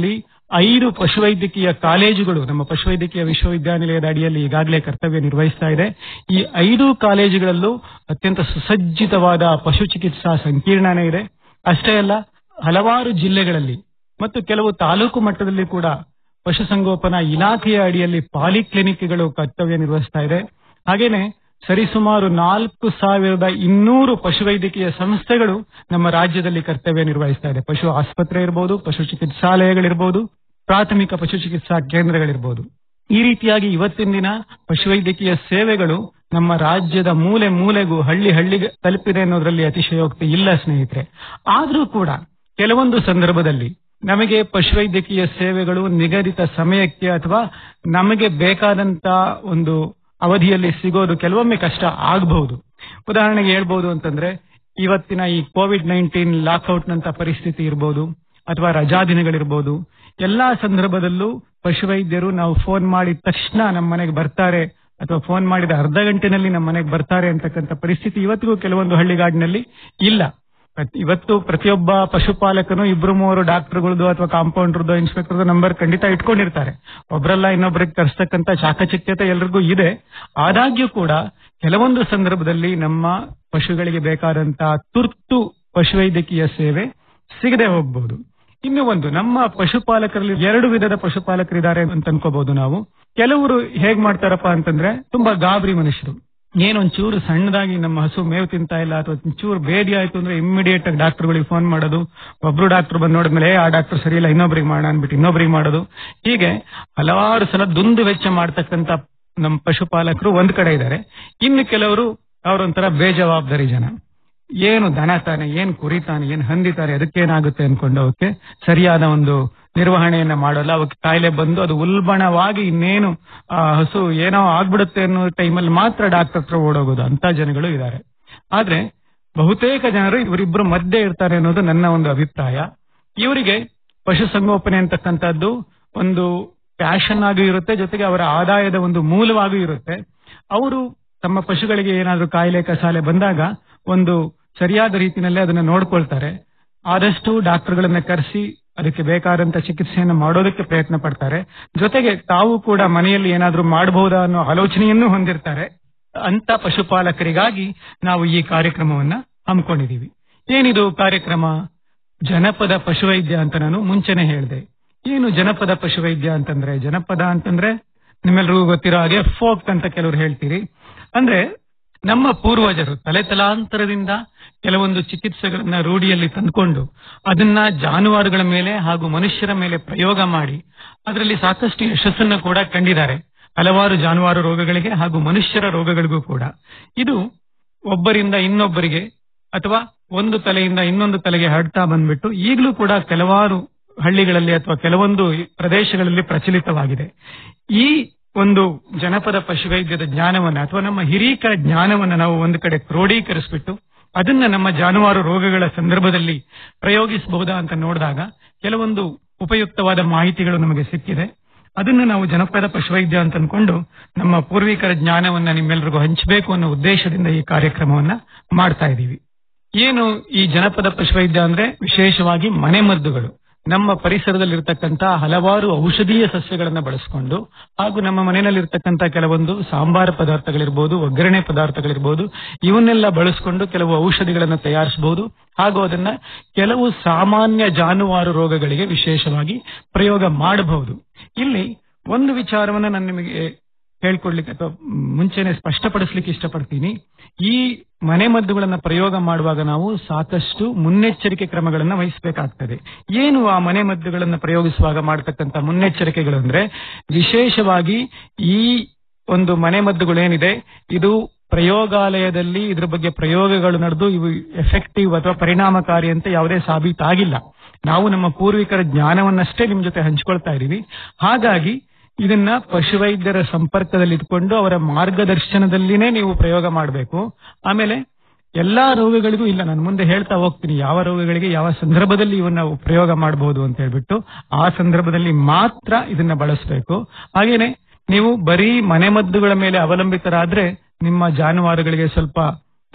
ಐದು ಪಶುವೈದ್ಯಕೀಯ ಕಾಲೇಜುಗಳು ನಮ್ಮ ಪಶುವೈದ್ಯಕೀಯ ವಿಶ್ವವಿದ್ಯಾನಿಲಯದ ಅಡಿಯಲ್ಲಿ ಈಗಾಗಲೇ ಕರ್ತವ್ಯ ನಿರ್ವಹಿಸ್ತಾ ಇದೆ ಈ ಐದು ಕಾಲೇಜುಗಳಲ್ಲೂ ಅತ್ಯಂತ ಸುಸಜ್ಜಿತವಾದ ಪಶು ಚಿಕಿತ್ಸಾ ಸಂಕೀರ್ಣನೇ ಇದೆ ಅಷ್ಟೇ ಅಲ್ಲ ಹಲವಾರು ಜಿಲ್ಲೆಗಳಲ್ಲಿ ಮತ್ತು ಕೆಲವು ತಾಲೂಕು ಮಟ್ಟದಲ್ಲಿ ಕೂಡ ಪಶುಸಂಗೋಪನಾ ಇಲಾಖೆಯ ಅಡಿಯಲ್ಲಿ ಪಾಲಿಕ್ಲಿನಿಕ್ಗಳು ಕರ್ತವ್ಯ ನಿರ್ವಹಿಸ್ತಾ ಇದೆ ಹಾಗೇನೆ ಸರಿಸುಮಾರು ನಾಲ್ಕು ಸಾವಿರದ ಇನ್ನೂರು ಪಶುವೈದ್ಯಕೀಯ ಸಂಸ್ಥೆಗಳು ನಮ್ಮ ರಾಜ್ಯದಲ್ಲಿ ಕರ್ತವ್ಯ ನಿರ್ವಹಿಸ್ತಾ ಇದೆ ಪಶು ಆಸ್ಪತ್ರೆ ಇರಬಹುದು ಪಶು ಚಿಕಿತ್ಸಾಲಯಗಳಿರ್ಬೋದು ಪ್ರಾಥಮಿಕ ಪಶು ಚಿಕಿತ್ಸಾ ಕೇಂದ್ರಗಳಿರ್ಬೋದು ಈ ರೀತಿಯಾಗಿ ಇವತ್ತಿನ ದಿನ ಪಶುವೈದ್ಯಕೀಯ ಸೇವೆಗಳು ನಮ್ಮ ರಾಜ್ಯದ ಮೂಲೆ ಮೂಲೆಗೂ ಹಳ್ಳಿ ಹಳ್ಳಿಗೆ ತಲುಪಿದೆ ಅನ್ನೋದ್ರಲ್ಲಿ ಅತಿಶಯೋಕ್ತಿ ಇಲ್ಲ ಸ್ನೇಹಿತರೆ ಆದ್ರೂ ಕೂಡ ಕೆಲವೊಂದು ಸಂದರ್ಭದಲ್ಲಿ ನಮಗೆ ಪಶುವೈದ್ಯಕೀಯ ಸೇವೆಗಳು ನಿಗದಿತ ಸಮಯಕ್ಕೆ ಅಥವಾ ನಮಗೆ ಬೇಕಾದಂತ ಒಂದು ಅವಧಿಯಲ್ಲಿ ಸಿಗೋದು ಕೆಲವೊಮ್ಮೆ ಕಷ್ಟ ಆಗಬಹುದು ಉದಾಹರಣೆಗೆ ಹೇಳ್ಬೋದು ಅಂತಂದ್ರೆ ಇವತ್ತಿನ ಈ ಕೋವಿಡ್ ನೈನ್ಟೀನ್ ಲಾಕ್ಔಟ್ ನಂತ ಪರಿಸ್ಥಿತಿ ಇರ್ಬೋದು ಅಥವಾ ರಜಾ ದಿನಗಳಿರ್ಬೋದು ಎಲ್ಲಾ ಸಂದರ್ಭದಲ್ಲೂ ಪಶುವೈದ್ಯರು ನಾವು ಫೋನ್ ಮಾಡಿದ ತಕ್ಷಣ ನಮ್ಮ ಮನೆಗೆ ಬರ್ತಾರೆ ಅಥವಾ ಫೋನ್ ಮಾಡಿದ ಅರ್ಧ ಗಂಟೆನಲ್ಲಿ ನಮ್ಮ ಮನೆಗೆ ಬರ್ತಾರೆ ಅಂತಕ್ಕಂಥ ಪರಿಸ್ಥಿತಿ ಇವತ್ತಿಗೂ ಕೆಲವೊಂದು ಹಳ್ಳಿಗಾಡಿನಲ್ಲಿ ಇಲ್ಲ ಪ್ರತಿ- ಇವತ್ತು ಪ್ರತಿಯೊಬ್ಬ ಪಶುಪಾಲಕನು ಇಬ್ರು ಮೂವರು ಡಾಕ್ಟರ್ಗಳದ್ದು ಅಥವಾ ಕಾಂಪೌಂಡರ್ದು ಇನ್ಸ್ಪೆಕ್ಟರ್ದು ನಂಬರ್ ಖಂಡಿತ ಇಟ್ಕೊಂಡಿರ್ತಾರೆ ಒಬ್ರಲ್ಲ ಇನ್ನೊಬ್ರಿಗೆ ತರಿಸ್ತಕ್ಕಂಥ ಚಾಕಚಕ್ಯತೆ ಎಲ್ರಿಗೂ ಇದೆ ಆದಾಗ್ಯೂ ಕೂಡ ಕೆಲವೊಂದು ಸಂದರ್ಭದಲ್ಲಿ ನಮ್ಮ ಪಶುಗಳಿಗೆ ಬೇಕಾದಂತಹ ತುರ್ತು ಪಶುವೈದ್ಯಕೀಯ ಸೇವೆ ಸಿಗದೆ ಹೋಗಬಹುದು ಇನ್ನು ಒಂದು ನಮ್ಮ ಪಶುಪಾಲಕರಲ್ಲಿ ಎರಡು ವಿಧದ ಪಶುಪಾಲಕರಿದ್ದಾರೆ ಅಂತ ಅನ್ಕೋಬಹುದು ನಾವು ಕೆಲವರು ಹೇಗ್ ಮಾಡ್ತಾರಪ್ಪ ಅಂತಂದ್ರೆ ತುಂಬಾ ಗಾಬರಿ ಮನುಷ್ಯರು ಏನೊಂಚೂರು ಸಣ್ಣದಾಗಿ ನಮ್ಮ ಹಸು ಮೇವು ತಿಂತಾ ಇಲ್ಲ ಅಥವಾ ಚೂರು ಬೇದಿ ಆಯ್ತು ಅಂದ್ರೆ ಇಮಿಡಿಯೇಟ್ ಆಗಿ ಡಾಕ್ಟರ್ಗಳಿಗೆ ಫೋನ್ ಮಾಡೋದು ಒಬ್ರು ಡಾಕ್ಟರ್ ಬಂದ್ ನೋಡಿದ್ಮೇಲೆ "ಏ, ಆ ಡಾಕ್ಟರ್ ಸರಿ ಇಲ್ಲ ಇನ್ನೊಬ್ರಿಗೆ ಮಾಡೋಣ ಅನ್ಬಿಟ್ಟು ಇನ್ನೊಬ್ರಿಗೆ ಮಾಡೋದು ಹೀಗೆ ಹಲವಾರು ಸಲ ದುಂದು ವೆಚ್ಚ ಮಾಡ್ತಕ್ಕಂತ ನಮ್ಮ ಪಶುಪಾಲಕರು ಒಂದ್ ಕಡೆ ಇದ್ದಾರೆ ಇನ್ನು ಕೆಲವರು ಅವರೊಂಥರ ಬೇಜವಾಬ್ದಾರಿ ಜನ ಏನು ದನ ತಾನೆ ಏನ್ ಕುರಿತಾನೆ ಏನ್ ಹಂದಿತಾನೆ ಅದಕ್ಕೇನಾಗುತ್ತೆ ಅನ್ಕೊಂಡು ಅವಕ್ಕೆ ಸರಿಯಾದ ಒಂದು ನಿರ್ವಹಣೆಯನ್ನ ಮಾಡೋಲ್ಲ ಅವಕ್ಕೆ ಕಾಯಿಲೆ ಬಂದು ಅದು ಉಲ್ಬಣವಾಗಿ ಇನ್ನೇನು ಆ ಹಸು ಏನೋ ಆಗ್ಬಿಡುತ್ತೆ ಅನ್ನೋ ಟೈಮಲ್ಲಿ ಮಾತ್ರ ಡಾಕ್ಟರ್ ಹತ್ರ ಓಡೋಗೋದು ಅಂತ ಜನಗಳು ಇದ್ದಾರೆ ಆದ್ರೆ ಬಹುತೇಕ ಜನರು ಇವರಿಬ್ರು ಮಧ್ಯೆ ಇರ್ತಾರೆ ಅನ್ನೋದು ನನ್ನ ಒಂದು ಅಭಿಪ್ರಾಯ ಇವರಿಗೆ ಪಶುಸಂಗೋಪನೆ ಅಂತಕ್ಕಂಥದ್ದು ಒಂದು ಪ್ಯಾಷನ್ ಆಗಿ ಇರುತ್ತೆ ಜೊತೆಗೆ ಅವರ ಆದಾಯದ ಒಂದು ಮೂಲವಾಗೂ ಇರುತ್ತೆ ಅವರು ತಮ್ಮ ಪಶುಗಳಿಗೆ ಏನಾದ್ರೂ ಕಾಯಿಲೆ ಕಸಾಲೆ ಬಂದಾಗ ಒಂದು ಸರಿಯಾದ ರೀತಿಯಲ್ಲಿ ಅದನ್ನ ನೋಡ್ಕೊಳ್ತಾರೆ ಆದಷ್ಟು ಡಾಕ್ಟರ್ಗಳನ್ನ ಕರೆಸಿ ಅದಕ್ಕೆ ಬೇಕಾದಂತ ಚಿಕಿತ್ಸೆಯನ್ನು ಮಾಡೋದಕ್ಕೆ ಪ್ರಯತ್ನ ಪಡ್ತಾರೆ ಜೊತೆಗೆ ತಾವು ಕೂಡ ಮನೆಯಲ್ಲಿ ಏನಾದ್ರೂ ಮಾಡಬಹುದಾ ಅನ್ನೋ ಆಲೋಚನೆಯನ್ನು ಹೊಂದಿರ್ತಾರೆ ಅಂತ ಪಶುಪಾಲಕರಿಗಾಗಿ ನಾವು ಈ ಕಾರ್ಯಕ್ರಮವನ್ನ ಹಮ್ಮಿಕೊಂಡಿದೀವಿ ಏನಿದು ಕಾರ್ಯಕ್ರಮ ಜನಪದ ಪಶುವೈದ್ಯ ಅಂತ ನಾನು ಮುಂಚೆನೆ ಹೇಳಿದೆ ಏನು ಜನಪದ ಪಶುವೈದ್ಯ ಅಂತಂದ್ರೆ ಜನಪದ ಅಂತಂದ್ರೆ ನಿಮ್ಮೆಲ್ರಿಗೂ ಗೊತ್ತಿರೋ ಹಾಗೆ ಫೋಕ್ ಅಂತ ಕೆಲವರು ಹೇಳ್ತೀರಿ ಅಂದ್ರೆ ನಮ್ಮ ಪೂರ್ವಜರು ತಲೆ ತಲಾಂತರದಿಂದ ಕೆಲವೊಂದು ಚಿಕಿತ್ಸೆಗಳನ್ನ ರೂಢಿಯಲ್ಲಿ ತಂದುಕೊಂಡು ಅದನ್ನ ಜಾನುವಾರುಗಳ ಮೇಲೆ ಹಾಗೂ ಮನುಷ್ಯರ ಮೇಲೆ ಪ್ರಯೋಗ ಮಾಡಿ ಅದರಲ್ಲಿ ಸಾಕಷ್ಟು ಯಶಸ್ಸನ್ನ ಕೂಡ ಕಂಡಿದ್ದಾರೆ ಹಲವಾರು ಜಾನುವಾರು ರೋಗಗಳಿಗೆ ಹಾಗೂ ಮನುಷ್ಯರ ರೋಗಗಳಿಗೂ ಕೂಡ ಇದು ಒಬ್ಬರಿಂದ ಇನ್ನೊಬ್ಬರಿಗೆ ಅಥವಾ ಒಂದು ತಲೆಯಿಂದ ಇನ್ನೊಂದು ತಲೆಗೆ ಹರಡ್ತಾ ಬಂದ್ಬಿಟ್ಟು ಈಗಲೂ ಕೂಡ ಕೆಲವಾರು ಹಳ್ಳಿಗಳಲ್ಲಿ ಅಥವಾ ಕೆಲವೊಂದು ಪ್ರದೇಶಗಳಲ್ಲಿ ಪ್ರಚಲಿತವಾಗಿದೆ ಈ ಒಂದು ಜನಪದ ಪಶುವೈದ್ಯದ ಜ್ಞಾನವನ್ನ ಅಥವಾ ನಮ್ಮ ಹಿರೀಕರ ಜ್ಞಾನವನ್ನ ನಾವು ಒಂದು ಕಡೆ ಕ್ರೋಢೀಕರಿಸ್ಬಿಟ್ಟು ಅದನ್ನ ನಮ್ಮ ಜಾನುವಾರು ರೋಗಗಳ ಸಂದರ್ಭದಲ್ಲಿ ಪ್ರಯೋಗಿಸಬಹುದಾ ಅಂತ ನೋಡಿದಾಗ ಕೆಲವೊಂದು ಉಪಯುಕ್ತವಾದ ಮಾಹಿತಿಗಳು ನಮಗೆ ಸಿಕ್ಕಿದೆ ಅದನ್ನು ನಾವು ಜನಪದ ಪಶುವೈದ್ಯ ಅಂತ ಅನ್ಕೊಂಡು ನಮ್ಮ ಪೂರ್ವಿಕರ ಜ್ಞಾನವನ್ನ ನಿಮ್ಮೆಲ್ರಿಗೂ ಹಂಚಬೇಕು ಅನ್ನೋ ಉದ್ದೇಶದಿಂದ ಈ ಕಾರ್ಯಕ್ರಮವನ್ನ ಮಾಡ್ತಾ ಇದ್ದೀವಿ ಏನು ಈ ಜನಪದ ಪಶುವೈದ್ಯ ಅಂದ್ರೆ ವಿಶೇಷವಾಗಿ ಮನೆಮದ್ದುಗಳು ನಮ್ಮ ಪರಿಸರದಲ್ಲಿರ್ತಕ್ಕಂಥ ಹಲವಾರು ಔಷಧೀಯ ಸಸ್ಯಗಳನ್ನ ಬಳಸಿಕೊಂಡು ಹಾಗೂ ನಮ್ಮ ಮನೆಯಲ್ಲಿರ್ತಕ್ಕಂಥ ಕೆಲವೊಂದು ಸಾಂಬಾರ ಪದಾರ್ಥಗಳಿರ್ಬೋದು ಒಗ್ಗರಣೆ ಪದಾರ್ಥಗಳಿರ್ಬೋದು ಇವನ್ನೆಲ್ಲ ಬಳಸಿಕೊಂಡು ಕೆಲವು ಔಷಧಿಗಳನ್ನ ತಯಾರಿಸಬಹುದು ಹಾಗೂ ಅದನ್ನ ಕೆಲವು ಸಾಮಾನ್ಯ ಜಾನುವಾರು ರೋಗಗಳಿಗೆ ವಿಶೇಷವಾಗಿ ಪ್ರಯೋಗ ಮಾಡಬಹುದು ಇಲ್ಲಿ ಒಂದು ವಿಚಾರವನ್ನ ನಾನು ನಿಮಗೆ ಹೇಳ್ಕೊಡ್ಲಿಕ್ಕೆ ಅಥವಾ ಮುಂಚೆನೆ ಸ್ಪಷ್ಟಪಡಿಸ್ಲಿಕ್ಕೆ ಇಷ್ಟಪಡ್ತೀನಿ ಈ ಮನೆಮದ್ದುಗಳನ್ನ ಪ್ರಯೋಗ ಮಾಡುವಾಗ ನಾವು ಸಾಕಷ್ಟು ಮುನ್ನೆಚ್ಚರಿಕೆ ಕ್ರಮಗಳನ್ನ ವಹಿಸಬೇಕಾಗ್ತದೆ ಏನು ಆ ಮನೆಮದ್ದುಗಳನ್ನ ಪ್ರಯೋಗಿಸುವಾಗ ಮಾಡತಕ್ಕಂತ ಮುನ್ನೆಚ್ಚರಿಕೆಗಳು ಅಂದ್ರೆ ವಿಶೇಷವಾಗಿ ಈ ಒಂದು ಮನೆಮದ್ದುಗಳೇನಿದೆ ಇದು ಪ್ರಯೋಗಾಲಯದಲ್ಲಿ ಇದ್ರ ಬಗ್ಗೆ ಪ್ರಯೋಗಗಳು ನಡೆದು ಇವು ಎಫೆಕ್ಟಿವ್ ಅಥವಾ ಪರಿಣಾಮಕಾರಿ ಅಂತ ಯಾವುದೇ ಸಾಬೀತಾಗಿಲ್ಲ ನಾವು ನಮ್ಮ ಪೂರ್ವಿಕರ ಜ್ಞಾನವನ್ನಷ್ಟೇ ನಿಮ್ ಜೊತೆ ಹಂಚ್ಕೊಳ್ತಾ ಇದೀವಿ ಹಾಗಾಗಿ ಇದನ್ನ ಪಶುವೈದ್ಯರ ಸಂಪರ್ಕದಲ್ಲಿ ಇಟ್ಕೊಂಡು ಅವರ ಮಾರ್ಗದರ್ಶನದಲ್ಲಿನೇ ನೀವು ಪ್ರಯೋಗ ಮಾಡಬೇಕು ಆಮೇಲೆ ಎಲ್ಲಾ ರೋಗಗಳಿಗೂ ಇಲ್ಲ ನಾನು ಮುಂದೆ ಹೇಳ್ತಾ ಹೋಗ್ತೀನಿ ಯಾವ ರೋಗಗಳಿಗೆ ಯಾವ ಸಂದರ್ಭದಲ್ಲಿ ಇವನ್ನ ನಾವು ಪ್ರಯೋಗ ಮಾಡಬಹುದು ಅಂತ ಹೇಳ್ಬಿಟ್ಟು ಆ ಸಂದರ್ಭದಲ್ಲಿ ಮಾತ್ರ ಇದನ್ನ ಬಳಸಬೇಕು ಹಾಗೇನೆ ನೀವು ಬರೀ ಮನೆಮದ್ದುಗಳ ಮೇಲೆ ಅವಲಂಬಿತರಾದ್ರೆ ನಿಮ್ಮ ಜಾನುವಾರುಗಳಿಗೆ ಸ್ವಲ್ಪ ಏನು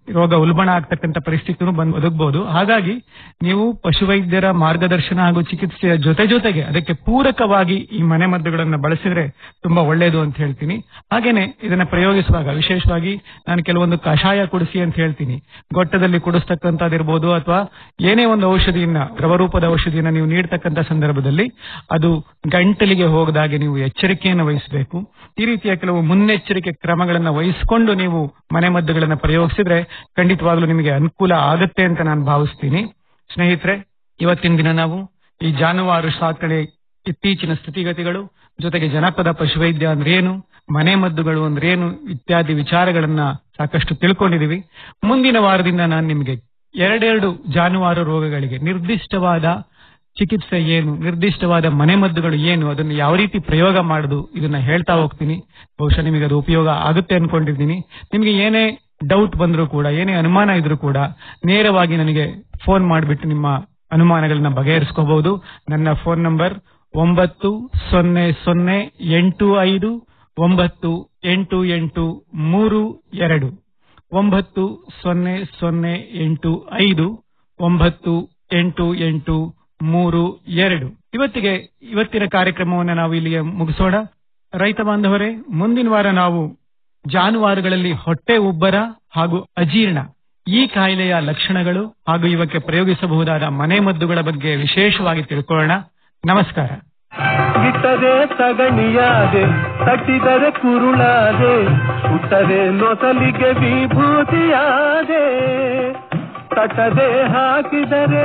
ರೋಗ ಉಲ್ಬಣ ಆಗ್ತಕ್ಕಂಥ ಪರಿಸ್ಥಿತಿನೂ ಬಂದು ಒದಗಬಹುದು ಹಾಗಾಗಿ ನೀವು ಪಶುವೈದ್ಯರ ಮಾರ್ಗದರ್ಶನ ಹಾಗೂ ಚಿಕಿತ್ಸೆಯ ಜೊತೆ ಜೊತೆಗೆ ಅದಕ್ಕೆ ಪೂರಕವಾಗಿ ಈ ಮನೆಮದ್ದುಗಳನ್ನ ಬಳಸಿದ್ರೆ ತುಂಬಾ ಒಳ್ಳೆಯದು ಅಂತ ಹೇಳ್ತೀನಿ ಹಾಗೇನೆ ಇದನ್ನ ಪ್ರಯೋಗಿಸುವಾಗ ವಿಶೇಷವಾಗಿ ನಾನು ಕೆಲವೊಂದು ಕಷಾಯ ಕುಡಿಸಿ ಅಂತ ಹೇಳ್ತೀನಿ ಗೊಟ್ಟದಲ್ಲಿ ಕುಡಿಸ್ತಕ್ಕಂಥದ್ದಿರ್ಬೋದು ಅಥವಾ ಏನೇ ಒಂದು ಔಷಧಿಯನ್ನ ದ್ರವರೂಪದ ಔಷಧಿಯನ್ನ ನೀವು ನೀಡ್ತಕ್ಕಂಥ ಸಂದರ್ಭದಲ್ಲಿ ಅದು ಗಂಟಲಿಗೆ ಹೋಗದಾಗೆ ನೀವು ಎಚ್ಚರಿಕೆಯನ್ನು ವಹಿಸಬೇಕು ಈ ರೀತಿಯ ಕೆಲವು ಮುನ್ನೆಚ್ಚರಿಕೆ ಕ್ರಮಗಳನ್ನ ವಹಿಸಿಕೊಂಡು ನೀವು ಮನೆಮದ್ದುಗಳನ್ನ ಪ್ರಯೋಗಿಸಿದ್ರೆ ಖಂಡಿತವಾಗ್ಲೂ ನಿಮಗೆ ಅನುಕೂಲ ಆಗತ್ತೆ ಅಂತ ನಾನು ಭಾವಿಸ್ತೀನಿ ಸ್ನೇಹಿತರೆ ಇವತ್ತಿನ ದಿನ ನಾವು ಈ ಜಾನುವಾರು ಸಾಕಣೆ ಇತ್ತೀಚಿನ ಸ್ಥಿತಿಗತಿಗಳು ಜೊತೆಗೆ ಜನಪದ ಪಶುವೈದ್ಯ ಅಂದ್ರೆ ಏನು ಮನೆ ಮದ್ದುಗಳು ಅಂದ್ರೆ ಏನು ಇತ್ಯಾದಿ ವಿಚಾರಗಳನ್ನ ಸಾಕಷ್ಟು ತಿಳ್ಕೊಂಡಿದೀವಿ ಮುಂದಿನ ವಾರದಿಂದ ನಾನು ನಿಮಗೆ ಎರಡೆರಡು ಜಾನುವಾರು ರೋಗಗಳಿಗೆ ನಿರ್ದಿಷ್ಟವಾದ ಚಿಕಿತ್ಸೆ ಏನು ನಿರ್ದಿಷ್ಟವಾದ ಮನೆಮದ್ದುಗಳು ಏನು ಅದನ್ನು ಯಾವ ರೀತಿ ಪ್ರಯೋಗ ಮಾಡುದು ಇದನ್ನ ಹೇಳ್ತಾ ಹೋಗ್ತೀನಿ ಬಹುಶಃ ನಿಮಗೆ ಅದು ಉಪಯೋಗ ಆಗುತ್ತೆ ಅನ್ಕೊಂಡಿದ್ದೀನಿ ನಿಮಗೆ ಏನೇ ಡೌಟ್ ಬಂದರೂ ಕೂಡ ಏನೇ ಅನುಮಾನ ಇದ್ರೂ ಕೂಡ ನೇರವಾಗಿ ನನಗೆ ಫೋನ್ ಮಾಡಿಬಿಟ್ಟು ನಿಮ್ಮ ಅನುಮಾನಗಳನ್ನ ಬಗೆಹರಿಸ್ಕೋಬಹುದು ನನ್ನ ಫೋನ್ ನಂಬರ್ ಒಂಬತ್ತು ಸೊನ್ನೆ ಸೊನ್ನೆ ಎಂಟು ಐದು ಒಂಬತ್ತು ಎಂಟು ಎಂಟು ಮೂರು ಎರಡು ಒಂಬತ್ತು ಸೊನ್ನೆ ಸೊನ್ನೆ ಎಂಟು ಐದು ಒಂಬತ್ತು ಎಂಟು ಎಂಟು ಮೂರು ಎರಡು ಇವತ್ತಿಗೆ ಇವತ್ತಿನ ಕಾರ್ಯಕ್ರಮವನ್ನು ನಾವು ಇಲ್ಲಿಗೆ ಮುಗಿಸೋಣ ರೈತ ಬಾಂಧವರೇ ಮುಂದಿನ ವಾರ ನಾವು ಜಾನುವಾರುಗಳಲ್ಲಿ ಹೊಟ್ಟೆ ಉಬ್ಬರ ಹಾಗೂ ಅಜೀರ್ಣ ಈ ಕಾಯಿಲೆಯ ಲಕ್ಷಣಗಳು ಹಾಗೂ ಇವಕ್ಕೆ ಪ್ರಯೋಗಿಸಬಹುದಾದ ಮನೆಮದ್ದುಗಳ ಬಗ್ಗೆ ವಿಶೇಷವಾಗಿ ತಿಳ್ಕೊಳ್ಳೋಣ ನಮಸ್ಕಾರ ಇಟ್ಟರೆ ಸಗಣಿಯಾದೆ ತಟ್ಟಿದರೆ ಕುರುಳಾದೆ ಸುಟ್ಟರೆ ನೊಸಲಿಗೆ ವಿಭೂತಿಯಾದೆ ತಟ್ಟದೆ ಹಾಕಿದರೆ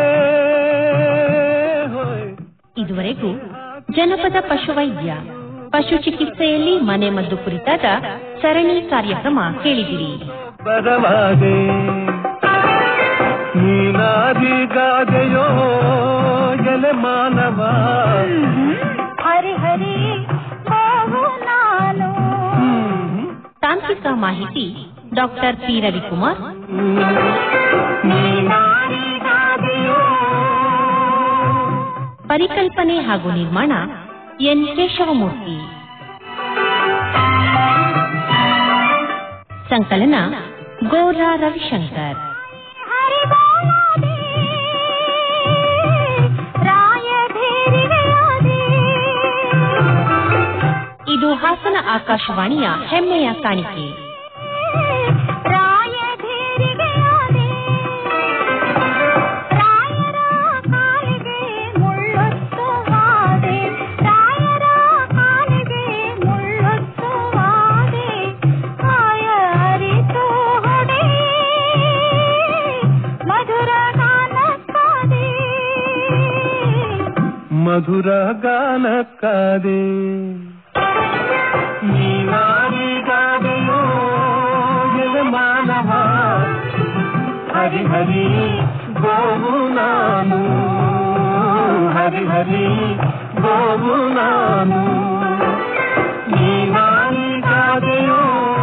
ಹೋಯ್ ಇದುವರೆಗೂ ಜನಪದ ಪಶುವೈದ್ಯ ಪಶು ಚಿಕಿತ್ಸೆಯಲ್ಲಿ ಮನೆಮದ್ದು ಕುರಿತಾದ ಸರಣಿ ಕಾರ್ಯಕ್ರಮ ಕೇಳಿದಿರಿ ಬರವಾದೆ ನೀನಾದಿಗಾದೆಯೋ ಎಲೆ ಮಾನವ ಹರಿ ಹರಿ ನಾನು ತಾಂತ್ರಿಕ ಮಾಹಿತಿ ಡಾಕ್ಟರ್ ಪಿ ರವಿಕುಮಾರ್ ಪರಿಕಲ್ಪನೆ ಹಾಗೂ ನಿರ್ಮಾಣ ಎನ್ ಕೇಶವಮೂರ್ತಿ ಸಂಕಲನ ಗೋರಾ ರವಿಶಂಕರ್ ಇದು ಹಾಸನ ಆಕಾಶವಾಣಿಯ ಹೆಮ್ಮೆಯ ಕಾಣಿಕೆ ಮಧುರ ಗಾನಕ್ಕಾದೆ ನೀನಾದಿಗಾದೆಯೋ ಎಲೆ ಮಾನವ ಹರಿ ಹರಿ ಗೋವು ನಾನು ಹರಿ ಹರಿ ಗೋವು ನಾನು ನೀನಾದಿಗಾದೆಯೋ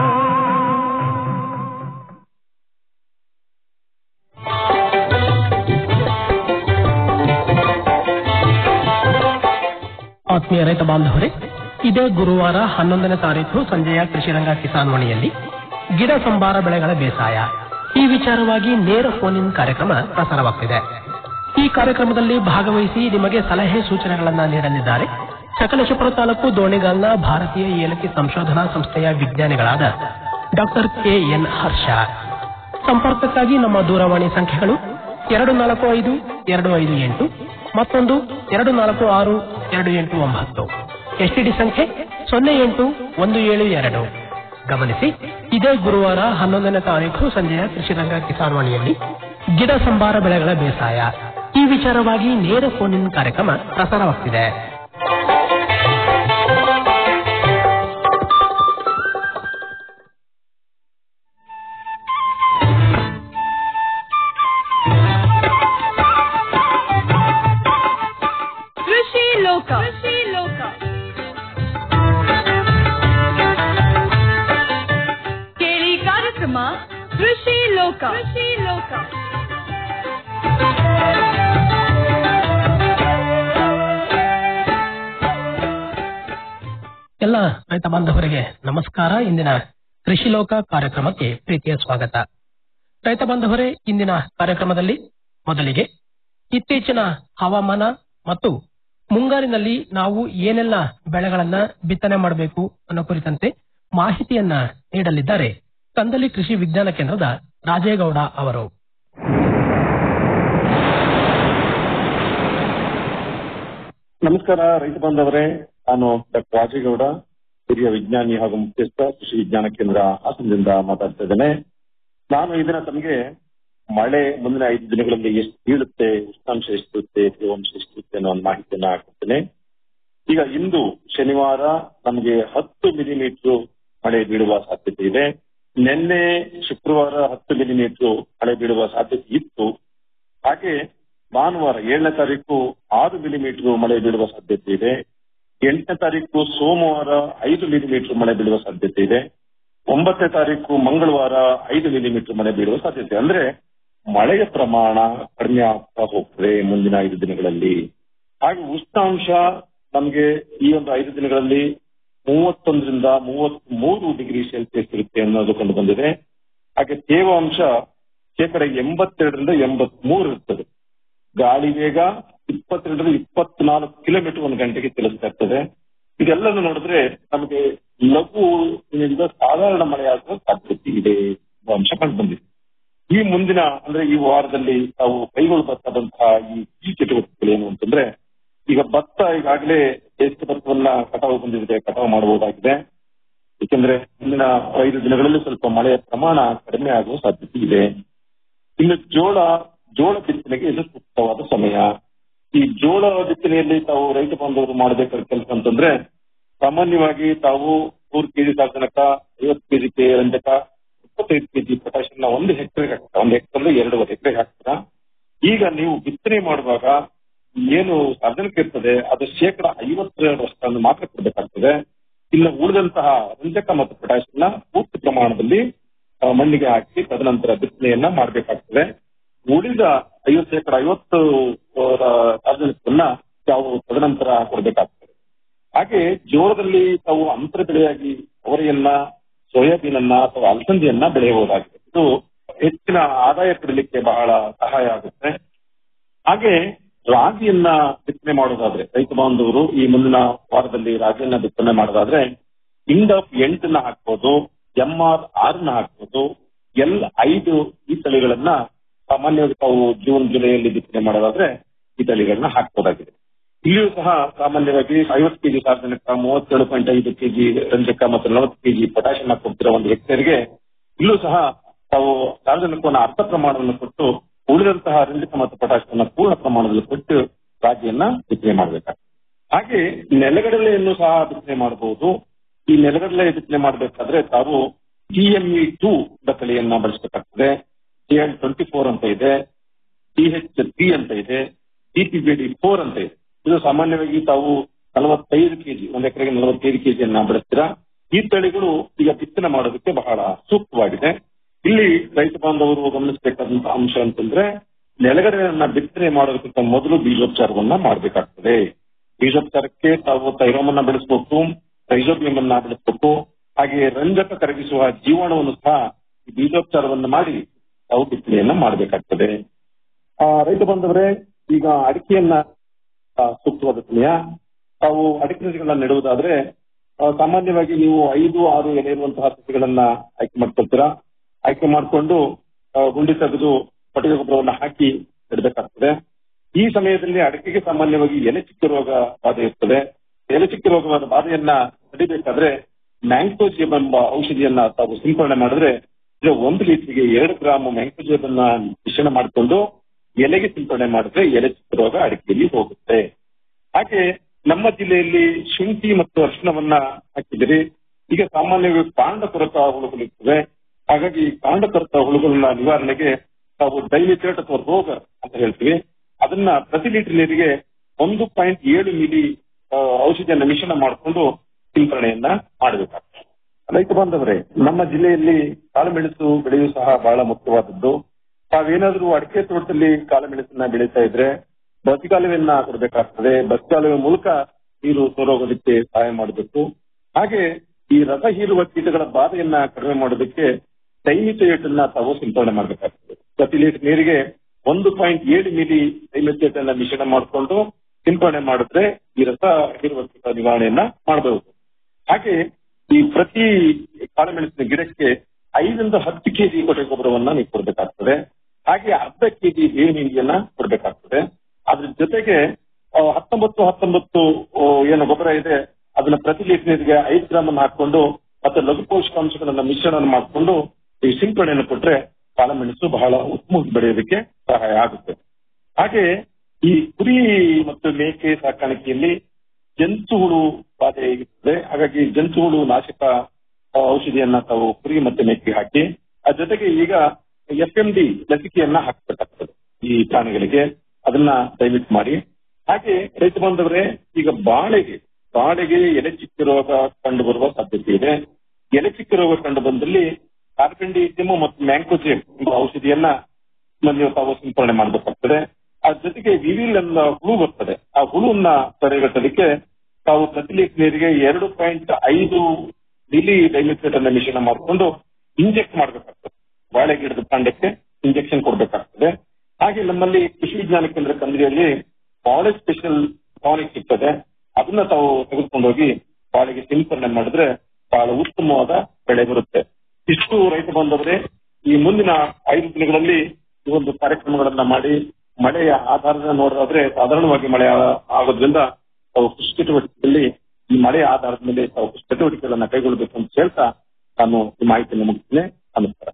ಆತ್ಮೀಯ ರೈತ ಬಾಂಧವರೇ ಇದೇ ಗುರುವಾರ ಹನ್ನೊಂದನೇ ತಾರೀಕು ಸಂಜೆಯ ಕೃಷಿರಂಗ ಕಿಸಾನ್ ವಾಣಿಯಲ್ಲಿ ಗಿಡ ಸಂಬಾರ ಬೆಳೆಗಳ ಬೇಸಾಯ ಈ ವಿಚಾರವಾಗಿ ನೇರ ಫೋನ್ ಇನ್ ಕಾರ್ಯಕ್ರಮ ಪ್ರಸಾರವಾಗ್ತಿದೆ ಈ ಕಾರ್ಯಕ್ರಮದಲ್ಲಿ ಭಾಗವಹಿಸಿ ನಿಮಗೆ ಸಲಹೆ ಸೂಚನೆಗಳನ್ನ ನೀಡಲಿದ್ದಾರೆ ಸಕಲೇಶಪುರ ತಾಲೂಕು ದೋಣಿಗಾಲ್ನ ಭಾರತೀಯ ಏಲಕ್ಕಿ ಸಂಶೋಧನಾ ಸಂಸ್ಥೆಯ ವಿಜ್ಞಾನಿಗಳಾದ ಡಾಕ್ಟರ್ ಕೆ ಎನ್ ಹರ್ಷ ಸಂಪರ್ಕಕ್ಕಾಗಿ ನಮ್ಮ ದೂರವಾಣಿ ಸಂಖ್ಯೆಗಳು ಎರಡು ನಾಲ್ಕು ಐದು ಎರಡು ಐದು ಎಂಟು ಮತ್ತೊಂದು ಎರಡು ನಾಲ್ಕು ಆರು ಎರಡು ಎಂಟು ಒಂಬತ್ತು ಎಸ್ಟಿಡಿ ಸಂಖ್ಯೆ ಸೊನ್ನೆ ಎಂಟು ಒಂದು ಏಳು ಎರಡು ಗಮನಿಸಿ ಇದೇ ಗುರುವಾರ ಹನ್ನೊಂದನೇ ತಾರೀಕು ಸಂಜೆಯ ಕೃಷಿರಂಗ ಕಿಸಾನ್ ವಾಣಿಯಲ್ಲಿ ಗಿಡ ಸಂಬಾರ ಬೆಳೆಗಳ ಬೇಸಾಯ ಈ ವಿಚಾರವಾಗಿ ನೇರ ಫೋನ್ ಇನ್ ಕಾರ್ಯಕ್ರಮ ಪ್ರಸಾರವಾಗ್ತಿದೆ ಕೃಷಿ ಲೋಕ ಕೃಷಿ ಲೋಕ ಕೇಳಿ ಕಾರ್ಯಕ್ರಮ ಕೃಷಿ ಲೋಕ ಕೃಷಿ ಲೋಕ ಎಲ್ಲ ರೈತ ಬಾಂಧವರಿಗೆ ನಮಸ್ಕಾರ ಇಂದಿನ ಕೃಷಿ ಲೋಕ ಕಾರ್ಯಕ್ರಮಕ್ಕೆ ಪ್ರೀತಿಯ ಸ್ವಾಗತ ರೈತ ಬಾಂಧವರೇ ಇಂದಿನ ಕಾರ್ಯಕ್ರಮದಲ್ಲಿ ಮೊದಲಿಗೆ ಇತ್ತೀಚಿನ ಹವಾಮಾನ ಮತ್ತು ಮುಂಗಾರಿನಲ್ಲಿ ನಾವು ಏನೆಲ್ಲ ಬೆಳೆಗಳನ್ನ ಬಿತ್ತನೆ ಮಾಡಬೇಕು ಅನ್ನೋ ಕುರಿತಂತೆ ಮಾಹಿತಿಯನ್ನ ನೀಡಲಿದ್ದಾರೆ ಕಂದಲಿ ಕೃಷಿ ವಿಜ್ಞಾನ ಕೇಂದ್ರದ ರಾಜೇಗೌಡ ಅವರು ನಮಸ್ಕಾರ ರೈತ ಬಾಂಧವರೇ ನಾನು ಡಾಕ್ಟರ್ ರಾಜೇಗೌಡ ಹಿರಿಯ ವಿಜ್ಞಾನಿ ಹಾಗೂ ಮುಖ್ಯಸ್ಥ ಕೃಷಿ ವಿಜ್ಞಾನ ಕೇಂದ್ರ ಹಾಸನದಿಂದ ಮಾತಾಡ್ತಾ ಇದ್ದೇನೆ ನಾನು ಇದನ್ನ ತಮಗೆ ಮಳೆ ಮುಂದಿನ ಐದು ದಿನಗಳಲ್ಲಿ ಎಷ್ಟು ಬೀಳುತ್ತೆ ಉಷ್ಣಾಂಶ ಎಷ್ಟಿರುತ್ತೆ ತೇವಾಂಶ ಎಷ್ಟಿರುತ್ತೆ ಅನ್ನೋ ಒಂದು ಮಾಹಿತಿಯನ್ನ ಕೊಡ್ತೇನೆ ಈಗ ಇಂದು ಶನಿವಾರ ನಮಗೆ ಹತ್ತು ಮಿಲಿಮೀಟರ್ ಮಳೆ ಬೀಳುವ ಸಾಧ್ಯತೆ ಇದೆ ನಿನ್ನೆ ಶುಕ್ರವಾರ ಹತ್ತು ಮಿಲಿಮೀಟರ್ ಮಳೆ ಬೀಳುವ ಸಾಧ್ಯತೆ ಇತ್ತು ಹಾಗೆ ಭಾನುವಾರ ಏಳನೇ ತಾರೀಕು ಆರು ಮಿಲಿಮೀಟರ್ ಮಳೆ ಬೀಳುವ ಸಾಧ್ಯತೆ ಇದೆ ಎಂಟನೇ ತಾರೀಕು ಸೋಮವಾರ ಐದು ಮಿಲಿಮೀಟರ್ ಮಳೆ ಬೀಳುವ ಸಾಧ್ಯತೆ ಇದೆ ಒಂಬತ್ತನೇ ತಾರೀಕು ಮಂಗಳವಾರ ಐದು ಮಿಲಿಮೀಟರ್ ಮಳೆ ಬೀಳುವ ಸಾಧ್ಯತೆ ಅಂದ್ರೆ ಮಳೆಯ ಪ್ರಮಾಣ ಕಡಿಮೆ ಆಗ್ತಾ ಹೋಗ್ತದೆ ಮುಂದಿನ ಐದು ದಿನಗಳಲ್ಲಿ ಹಾಗೆ ಉಷ್ಣಾಂಶ ನಮಗೆ ಈ ಒಂದು ಐದು ದಿನಗಳಲ್ಲಿ ಮೂವತ್ತೊಂದರಿಂದ ಮೂವತ್ತ್ ಮೂರು ಡಿಗ್ರಿ ಸೆಲ್ಸಿಯಸ್ ಇರುತ್ತೆ ಅನ್ನೋದು ಕಂಡು ಬಂದಿದೆ ಹಾಗೆ ತೇವಾಂಶ ಶೇಕಡ ಎಂಬತ್ತೆರಡರಿಂದ ಎಂಬತ್ ಮೂರು ಇರ್ತದೆ ಗಾಳಿ ವೇಗ ಇಪ್ಪತ್ತೆರಡರಿಂದ ಇಪ್ಪತ್ನಾಲ್ಕು ಕಿಲೋಮೀಟರ್ ಒಂದು ಗಂಟೆಗೆ ಚಲಿಸ್ತಾ ಇರ್ತದೆ ಇದೆಲ್ಲವನ್ನು ನೋಡಿದ್ರೆ ನಮಗೆ ಲಘುವಿನಿಂದ ಸಾಧಾರಣ ಮಳೆಯಾಗುವ ಸಾಧ್ಯತೆ ಇದೆ ಎಂಬ ಅಂಶ ಕಂಡು ಬಂದಿದೆ ಈ ಮುಂದಿನ ಅಂದ್ರೆ ಈ ವಾರದಲ್ಲಿ ತಾವು ಕೈಗೊಳ್ಳಬೇಕಾದಂತಹ ಈ ಈ ಚಟುವಟಿಕೆಗಳು ಏನು ಅಂತಂದ್ರೆ ಈಗ ಭತ್ತ ಈಗಾಗಲೇ ಬೇಸಿಗೆ ಭತ್ತವನ್ನ ಕಟಾವು ಬಂದಿದೆ ಕಟಾವು ಮಾಡಬಹುದಾಗಿದೆ ಏಕೆಂದ್ರೆ ಮುಂದಿನ ಐದು ದಿನಗಳಲ್ಲಿ ಸ್ವಲ್ಪ ಮಳೆಯ ಪ್ರಮಾಣ ಕಡಿಮೆ ಆಗುವ ಸಾಧ್ಯತೆ ಇದೆ ಇನ್ನು ಜೋಳ ಜೋಳ ಬಿತ್ತನೆಗೆ ಇದು ಸೂಕ್ತವಾದ ಸಮಯ ಈ ಜೋಳ ಬಿತ್ತನೆಯಲ್ಲಿ ತಾವು ರೈತ ಬಾಂಧವರು ಮಾಡಬೇಕಾದ ಕೆಲಸ ಅಂತಂದ್ರೆ ಸಾಮಾನ್ಯವಾಗಿ ತಾವು ನೂರು ಕೆಜಿ ಸಾರಜನಕ ಐವತ್ತು ಕೆಜಿ ರಂಜಕ ಇಪ್ಪತ್ತೈದು ಕೆಜಿ ಪೊಟ್ಯಾಷಿಯಂ ಒಂದು ಹೆಕ್ಟೇರ್ ಹಾಕ್ತಾರೆ ಒಂದು ಹೆಕ್ಟರ್ ಎರಡೂವರೆ ಎಕರೆ ಹಾಕ್ತೀರಾ ಈಗ ನೀವು ಬಿತ್ತನೆ ಮಾಡುವಾಗ ಏನು ಸಾರ್ವಜನಿಕ ಇರ್ತದೆ ಅದು ಶೇಕಡ ಐವತ್ತರಷ್ಟನ್ನು ಮಾತ್ರ ಕೊಡಬೇಕಾಗ್ತದೆ ಇನ್ನು ಉಳಿದಂತಹ ರಂಜಕ ಮತ್ತು ಪೊಟ್ಯಾಷಿಯಂನ ಪೂರ್ತಿ ಪ್ರಮಾಣದಲ್ಲಿ ಆ, ಮಣ್ಣಿಗೆ ಹಾಕಿ ತದನಂತರ ಬಿತ್ತನೆಯನ್ನ ಮಾಡಬೇಕಾಗ್ತದೆ ಉಳಿದ ಐವತ್ತು ಶೇಕಡ ಐವತ್ತು ಸಾರ್ವಜನಿಕವನ್ನ ತಾವು ತದನಂತರ ಕೊಡಬೇಕಾಗ್ತದೆ ಹಾಗೆ ಜೋಳದಲ್ಲಿ ತಾವು ಅಂತರ ಬೆಳೆಯಾಗಿ ಅವರೆಯನ್ನ ಸೋಯಾಬೀನ್ ಅನ್ನ ಅಥವಾ ಅಲಸಂದಿಯನ್ನ ಬೆಳೆಯಬಹುದಾಗಿದೆ ಇದು ಹೆಚ್ಚಿನ ಆದಾಯ ಪಡೆಯಲಿಕ್ಕೆ ಬಹಳ ಸಹಾಯ ಆಗುತ್ತೆ ಹಾಗೆ ರಾಗಿಯನ್ನ ಬಿತ್ತನೆ ಮಾಡೋದಾದ್ರೆ ರೈತ ಬಾಂಧವರು ಈ ಮುಂದಿನ ವಾರದಲ್ಲಿ ರಾಗಿಯನ್ನ ಬಿತ್ತನೆ ಮಾಡೋದಾದ್ರೆ ಇಂಡ್ ಆಫ್ ಎಂಟನ್ನ ಹಾಕ್ಬೋದು ಎಂ ಆರ್ ಆರ್ನ ಹಾಕ್ಬೋದು ಎಲ್ ಐದು ಈ ತಳಿಗಳನ್ನ ಸಾಮಾನ್ಯವಾಗಿ ತಾವು ಜೂನ್ ಜುಲೈಯಲ್ಲಿ ಬಿತ್ತನೆ ಮಾಡೋದಾದ್ರೆ ಈ ತಳಿಗಳನ್ನ ಹಾಕ್ಬೋದಾಗಿದೆ ಇಲ್ಲಿಯೂ ಸಹ ಸಾಮಾನ್ಯವಾಗಿ ಐವತ್ತು ಕೆಜಿ ಸಾರ್ವಜನಿಕ ಮೂವತ್ತೇಳು ಪಾಯಿಂಟ್ ಐದು ಕೆಜಿ ರಂಜಕ ಮತ್ತು ನಲವತ್ತು ಕೆಜಿ ಪೊಟ್ಯಾಷಿಯಂ ಕೊಡ್ತಿರೋ ಒಂದು ಹೆಕ್ಟೇರ್ಗೆ ಇಲ್ಲೂ ಸಹ ತಾವು ಸಾರ್ವಜನಿಕವನ್ನ ಅರ್ಧ ಪ್ರಮಾಣವನ್ನು ಕೊಟ್ಟು ಉಳಿದಂತಹ ರಂಜಕ ಮತ್ತು ಪೊಟ್ಯಾಷಿಯಂ ಪೂರ್ಣ ಪ್ರಮಾಣದಲ್ಲಿ ಕೊಟ್ಟು ರಾಗಿಯನ್ನ ಬಿತ್ತನೆ ಮಾಡಬೇಕಾಗ್ತದೆ ಹಾಗೆ ನೆಲಗಡಲೆಯನ್ನು ಸಹ ಬಿತ್ತನೆ ಮಾಡಬಹುದು ಈ ನೆಲಗಡಲೆ ಬಿತ್ತನೆ ಮಾಡಬೇಕಾದ್ರೆ ತಾವು ಟಿಎಂಇ ಟೂ ತಳಿಯನ್ನ ಬಳಸಬೇಕಾಗ್ತದೆ ಟಿಎಲ್ ಟ್ವೆಂಟಿ ಫೋರ್ ಅಂತ ಇದೆ ಟಿಎಚ್ ತ್ರೀ ಅಂತ ಇದೆ ಡಿಪಿಬಿಡಿ ಫೋರ್ ಅಂತ ಇದೆ ಇದು ಸಾಮಾನ್ಯವಾಗಿ ತಾವು ನಲವತ್ತೈದು ಕೆಜಿ ಒಂದ್ ಎಕರೆಗೆ ನಲವತ್ತೈದು ಕೆಜಿಯನ್ನ ಬೆಳೆಸ್ತೀರಾ ಈ ತಳಿಗಳು ಈಗ ಬಿತ್ತನೆ ಮಾಡೋದಕ್ಕೆ ಬಹಳ ಸೂಕ್ತವಾಗಿದೆ ಇಲ್ಲಿ ರೈತ ಬಾಂಧವರು ಗಮನಿಸಬೇಕಾದಂತಹ ಅಂಶ ಅಂತಂದ್ರೆ ನೆಲಗಡೆಯನ್ನ ಬಿತ್ತನೆ ಮಾಡೋದಕ್ಕಿಂತ ಮೊದಲು ಬೀಜೋಪಚಾರವನ್ನ ಮಾಡಬೇಕಾಗ್ತದೆ ಬೀಜೋಪಚಾರಕ್ಕೆ ತಾವು ತೈರೋಮನ್ನ ಬೆಳೆಸಬೇಕು ರೈಜೋಬಿಯಂ ಅನ್ನ ಬೆಳೆಸಬೇಕು ಹಾಗೆ ರಂಜಕ ಕರಗಿಸುವ ಜೀವಾಣುವನ್ನು ಸಹ ಈ ಬೀಜೋಪಚಾರವನ್ನ ಮಾಡಿ ತಾವು ಬಿತ್ತನೆಯನ್ನ ಮಾಡಬೇಕಾಗ್ತದೆ ಆ, ರೈತ ಬಾಂಧವರೇ ಈಗ ಅಡಿಕೆಯನ್ನ ಆ, ಸೂಕ್ತವಾದ ಸಮಯ ತಾವು ಅಡಿಕೆ ಸಸಿಗಳನ್ನ ನೆಡುವುದಾದ್ರೆ ಆ, ಸಾಮಾನ್ಯವಾಗಿ ನೀವು ಐದು ಆರು ಎಲೆ ಇರುವಂತಹ ಸಸಿಗಳನ್ನ ಆಯ್ಕೆ ಮಾಡ್ಕೊಳ್ತೀರಾ ಆಯ್ಕೆ ಮಾಡಿಕೊಂಡು ಗುಂಡಿ ತೆಗೆದು ಕೊಟ್ಟಿಗೆ ಗೊಬ್ಬರವನ್ನ ಹಾಕಿ ನೆಡಬೇಕಾಗ್ತದೆ ಈ ಸಮಯದಲ್ಲಿ ಅಡಿಕೆಗೆ ಸಾಮಾನ್ಯವಾಗಿ ಎಲೆ ಚಿಕ್ಕ ರೋಗ ಬಾಧೆ ಇರ್ತದೆ ಎಲೆ ಚಿಕ್ಕ ರೋಗವಾದ ಬಾಧೆಯನ್ನ ತಡಿಬೇಕಾದ್ರೆ ಮ್ಯಾಂಕೋಜಿಯಂ ಎಂಬ ಔಷಧಿಯನ್ನ ತಾವು ಸಿಂಪಡಣೆ ಮಾಡಿದ್ರೆ ಇದು ಒಂದು ಲೀಟರ್ಗೆ ಎರಡು ಗ್ರಾಮ್ ಮ್ಯಾಂಕೋಜಿಯಂ ಅನ್ನ ಮಿಶ್ರಣ ಮಾಡಿಕೊಂಡು ಎಲೆಗೆ ಸಿಂಪಡಣೆ ಮಾಡಿದ್ರೆ ಎಲೆ ಚಿಕ್ಕ ರೋಗ ಅಡಿಕೆಯಲ್ಲಿ ಹೋಗುತ್ತೆ ಹಾಗೆ ನಮ್ಮ ಜಿಲ್ಲೆಯಲ್ಲಿ ಶುಂಠಿ ಮತ್ತು ಅರಿಶಿಣವನ್ನ ಹಾಕಿದಿರಿ ಈಗ ಸಾಮಾನ್ಯವಾಗಿ ಕಾಂಡ ಕೊರತ ಹುಳುಗಳಿರ್ತವೆ ಹಾಗಾಗಿ ಕಾಂಡ ಕೊರತ ಹುಳುಗಳನ್ನ ನಿವಾರಣೆಗೆ ನಾವು ಡೈಲಿಟೇಟ್ ಅಥವಾ ರೋಗ ಅಂತ ಹೇಳ್ತೀವಿ ಅದನ್ನ ಪ್ರತಿ ಲೀಟರ್ ನೀರಿಗೆ ಒಂದು ಪಾಯಿಂಟ್ ಏಳು ಮಿಲಿ ಆ, ಔಷಧಿಯನ್ನ ಮಿಶ್ರಣ ಮಾಡಿಕೊಂಡು ಸಿಂಪರಣೆಯನ್ನ ಮಾಡಬೇಕಾಗ್ತದೆ ರೈತ ಬಾಂಧವರೇ ನಮ್ಮ ಜಿಲ್ಲೆಯಲ್ಲಿ ಕಾಳುಮೆಣಸು ಬೆಳೆಯೂ ಸಹ ಬಹಳ ಮುಖ್ಯವಾದದ್ದು ತಾವೇನಾದ್ರೂ ಅಡಿಕೆ ತೋಟದಲ್ಲಿ ಕಾಳುಮೆಣಸನ್ನ ಬೆಳೀತಾ ಇದ್ರೆ ಬಸಿಗಾಲುವೆಯನ್ನ ಕೊಡಬೇಕಾಗ್ತದೆ ಬಸಿಗಾಲುವೆ ಮೂಲಕ ನೀರು ಸೋರೋಗೋದಕ್ಕೆ ಸಹಾಯ ಮಾಡಬೇಕು ಹಾಗೆ ಈ ರಸ ಹೀರುವ ಕೀಟಗಳ ಬಾಧೆಯನ್ನ ಕಡಿಮೆ ಮಾಡೋದಕ್ಕೆ ಡೈಮಿಥೇಟ್ ಅನ್ನ ತಾವು ಸಿಂಪಡಣೆ ಮಾಡಬೇಕಾಗ್ತದೆ ಪ್ರತಿ ಲೀಟರ್ ನೀರಿಗೆ ಒಂದು ಪಾಯಿಂಟ್ ಏಳು ಮಿಲಿ ಡೈಮಿಥೇಟ್ ಅನ್ನ ಮಿಶ್ರಣ ಮಾಡಿಕೊಂಡು ಸಿಂಪಡಣೆ ಮಾಡಿದ್ರೆ ಈ ರಸ ಹೀರುವಂತಹ ನಿವಾರಣೆಯನ್ನ ಮಾಡಬಹುದು ಹಾಗೆ ಈ ಪ್ರತಿ ಕಾಳುಮೆಣಸಿನ ಗಿಡಕ್ಕೆ ಐದರಿಂದ ಹತ್ತು ಕೆಜಿ ಕೊಟ್ಟೆ ಗೊಬ್ಬರವನ್ನ ನೀವು ಕೊಡಬೇಕಾಗ್ತದೆ ಹಾಗೆ ಅರ್ಧ ಕೆಜಿ ಬೇವಿನ ಹಿಂಡಿಯನ್ನ ಕೊಡಬೇಕಾಗ್ತದೆ ಅದ್ರ ಜೊತೆಗೆ ಆ, ಹತ್ತೊಂಬತ್ತು ಹತ್ತೊಂಬತ್ತು ಆ, ಏನು ಗೊಬ್ಬರ ಇದೆ ಅದನ್ನ ಪ್ರತಿ ಲೀಟರ್ ನೀರಿಗೆ ಐದು ಗ್ರಾಮ್ ಅನ್ನು ಹಾಕೊಂಡು ಮತ್ತೆ ಲಘು ಪೋಷಕಾಂಶಗಳನ್ನ ಮಿಶ್ರಣ ಮಾಡಿಕೊಂಡು ಈ ಸಿಂಪಡಣೆಯನ್ನು ಕೊಟ್ರೆ ಕಾಳುಮೆಣಸು ಬಹಳ ಉತ್ತಮವಾಗಿ ಬೆಳೆಯೋದಕ್ಕೆ ಸಹಾಯ ಆಗುತ್ತೆ ಹಾಗೆ ಈ ಕುರಿ ಮತ್ತು ಮೇಕೆ ಸಾಕಾಣಿಕೆಯಲ್ಲಿ ಜಂತು ಹುಳು ಬಾಧೆ ಇರ್ತದೆ ಹಾಗಾಗಿ ಜಂತು ಹುಳು ನಾಶಕ ಆ, ಔಷಧಿಯನ್ನ ತಾವು ಕುರಿ ಮತ್ತೆ ಮೇಕೆಗೆ ಹಾಕಿ ಅದ್ರ ಜೊತೆಗೆ ಈಗ ಎಫ್ ಎಂ ಡಿ ಲಸಿಕೆಯನ್ನ ಹಾಕಬೇಕಾಗ್ತದೆ ಈ ಪ್ರಾಣಿಗಳಿಗೆ ಅದನ್ನ ದಯವಿಟ್ಟು ಮಾಡಿ ಹಾಗೆ ರೈತ ಬಾಂಧವರೇ ಈಗ ಬಾಳೆಗೆ ಬಾಳೆಗೆ ಎಲೆ ಚಿಕ್ಕ ರೋಗ ಕಂಡು ಬರುವ ಸಾಧ್ಯತೆ ಇದೆ ಎಲೆ ಚಿಕ್ಕ ರೋಗ ಕಂಡು ಬಂದಲ್ಲಿ ಕಾರ್ಬೆಂಡಿಸಿಮ್ ಮತ್ತು ಮ್ಯಾಂಕೋಜೆಮ್ ಎಂಬ ಔಷಧಿಯನ್ನ ನೀವು ತಾವು ಸಿಂಪಡಣೆ ಮಾಡಬೇಕಾಗ್ತದೆ ಅದ್ರ ಜೊತೆಗೆ ವಿವಿಲ್ ಅನ್ನೋ ಹುಳು ಬರ್ತದೆ ಆ ಹುಳುವನ್ನ ತಡೆಗಟ್ಟಲಿಕ್ಕೆ ತಾವು ಪ್ರತಿ ಲೀಟರ್ ನೀರಿಗೆ ಎರಡು ಪಾಯಿಂಟ್ ಐದು ಮಿಲಿ ಡೈಮಿಥೇಟ್ ಅನ್ನ ಮಿಶ್ರಣ ಮಾಡಿಕೊಂಡು ಇಂಜೆಕ್ಟ್ ಮಾಡಬೇಕಾಗ್ತದೆ ಬಾಳೆ ಗಿಡದ ಕಾಂಡಕ್ಕೆ ಇಂಜೆಕ್ಷನ್ ಕೊಡಬೇಕಾಗ್ತದೆ ಹಾಗೆ ನಮ್ಮಲ್ಲಿ ಕೃಷಿ ವಿಜ್ಞಾನ ಕೇಂದ್ರ ಕಂದ್ರಿಯಲ್ಲಿ ಬಾಳೆ ಸ್ಪೆಷಲ್ ಟಾನಿಕ್ ಸಿಗ್ತದೆ ಅದನ್ನ ತಾವು ತೆಗೆದುಕೊಂಡು ಹೋಗಿ ಬಾಳೆಗೆ ಸಿಂಪಡಣೆ ಮಾಡಿದ್ರೆ ಬಹಳ ಉತ್ತಮವಾದ ಬೆಳೆ ಬರುತ್ತೆ ಇಷ್ಟು ರೈತ ಬಾಂಧವರೇ ಈ ಮುಂದಿನ ಐದು ದಿನಗಳಲ್ಲಿ ಈ ಒಂದು ಕಾರ್ಯಕ್ರಮಗಳನ್ನ ಮಾಡಿ ಮಳೆಯ ಆಧಾರದ ನೋಡೋದಾದ್ರೆ ಸಾಧಾರಣವಾಗಿ ಮಳೆ ಆ- ಆಗೋದ್ರಿಂದ ತಾವು ಕೃಷಿ ಚಟುವಟಿಕೆಯಲ್ಲಿ ಈ ಮಳೆಯ ಆಧಾರದ ಮೇಲೆ ತಾವು ಕೃಷಿ ಚಟುವಟಿಕೆಗಳನ್ನ ಕೈಗೊಳ್ಳಬೇಕು ಅಂತ ಹೇಳ್ತಾ ನಾನು ಈ ಮಾಹಿತಿಯನ್ನು ಮುಗಿಸ್ತೇನೆ ನಮಸ್ಕಾರ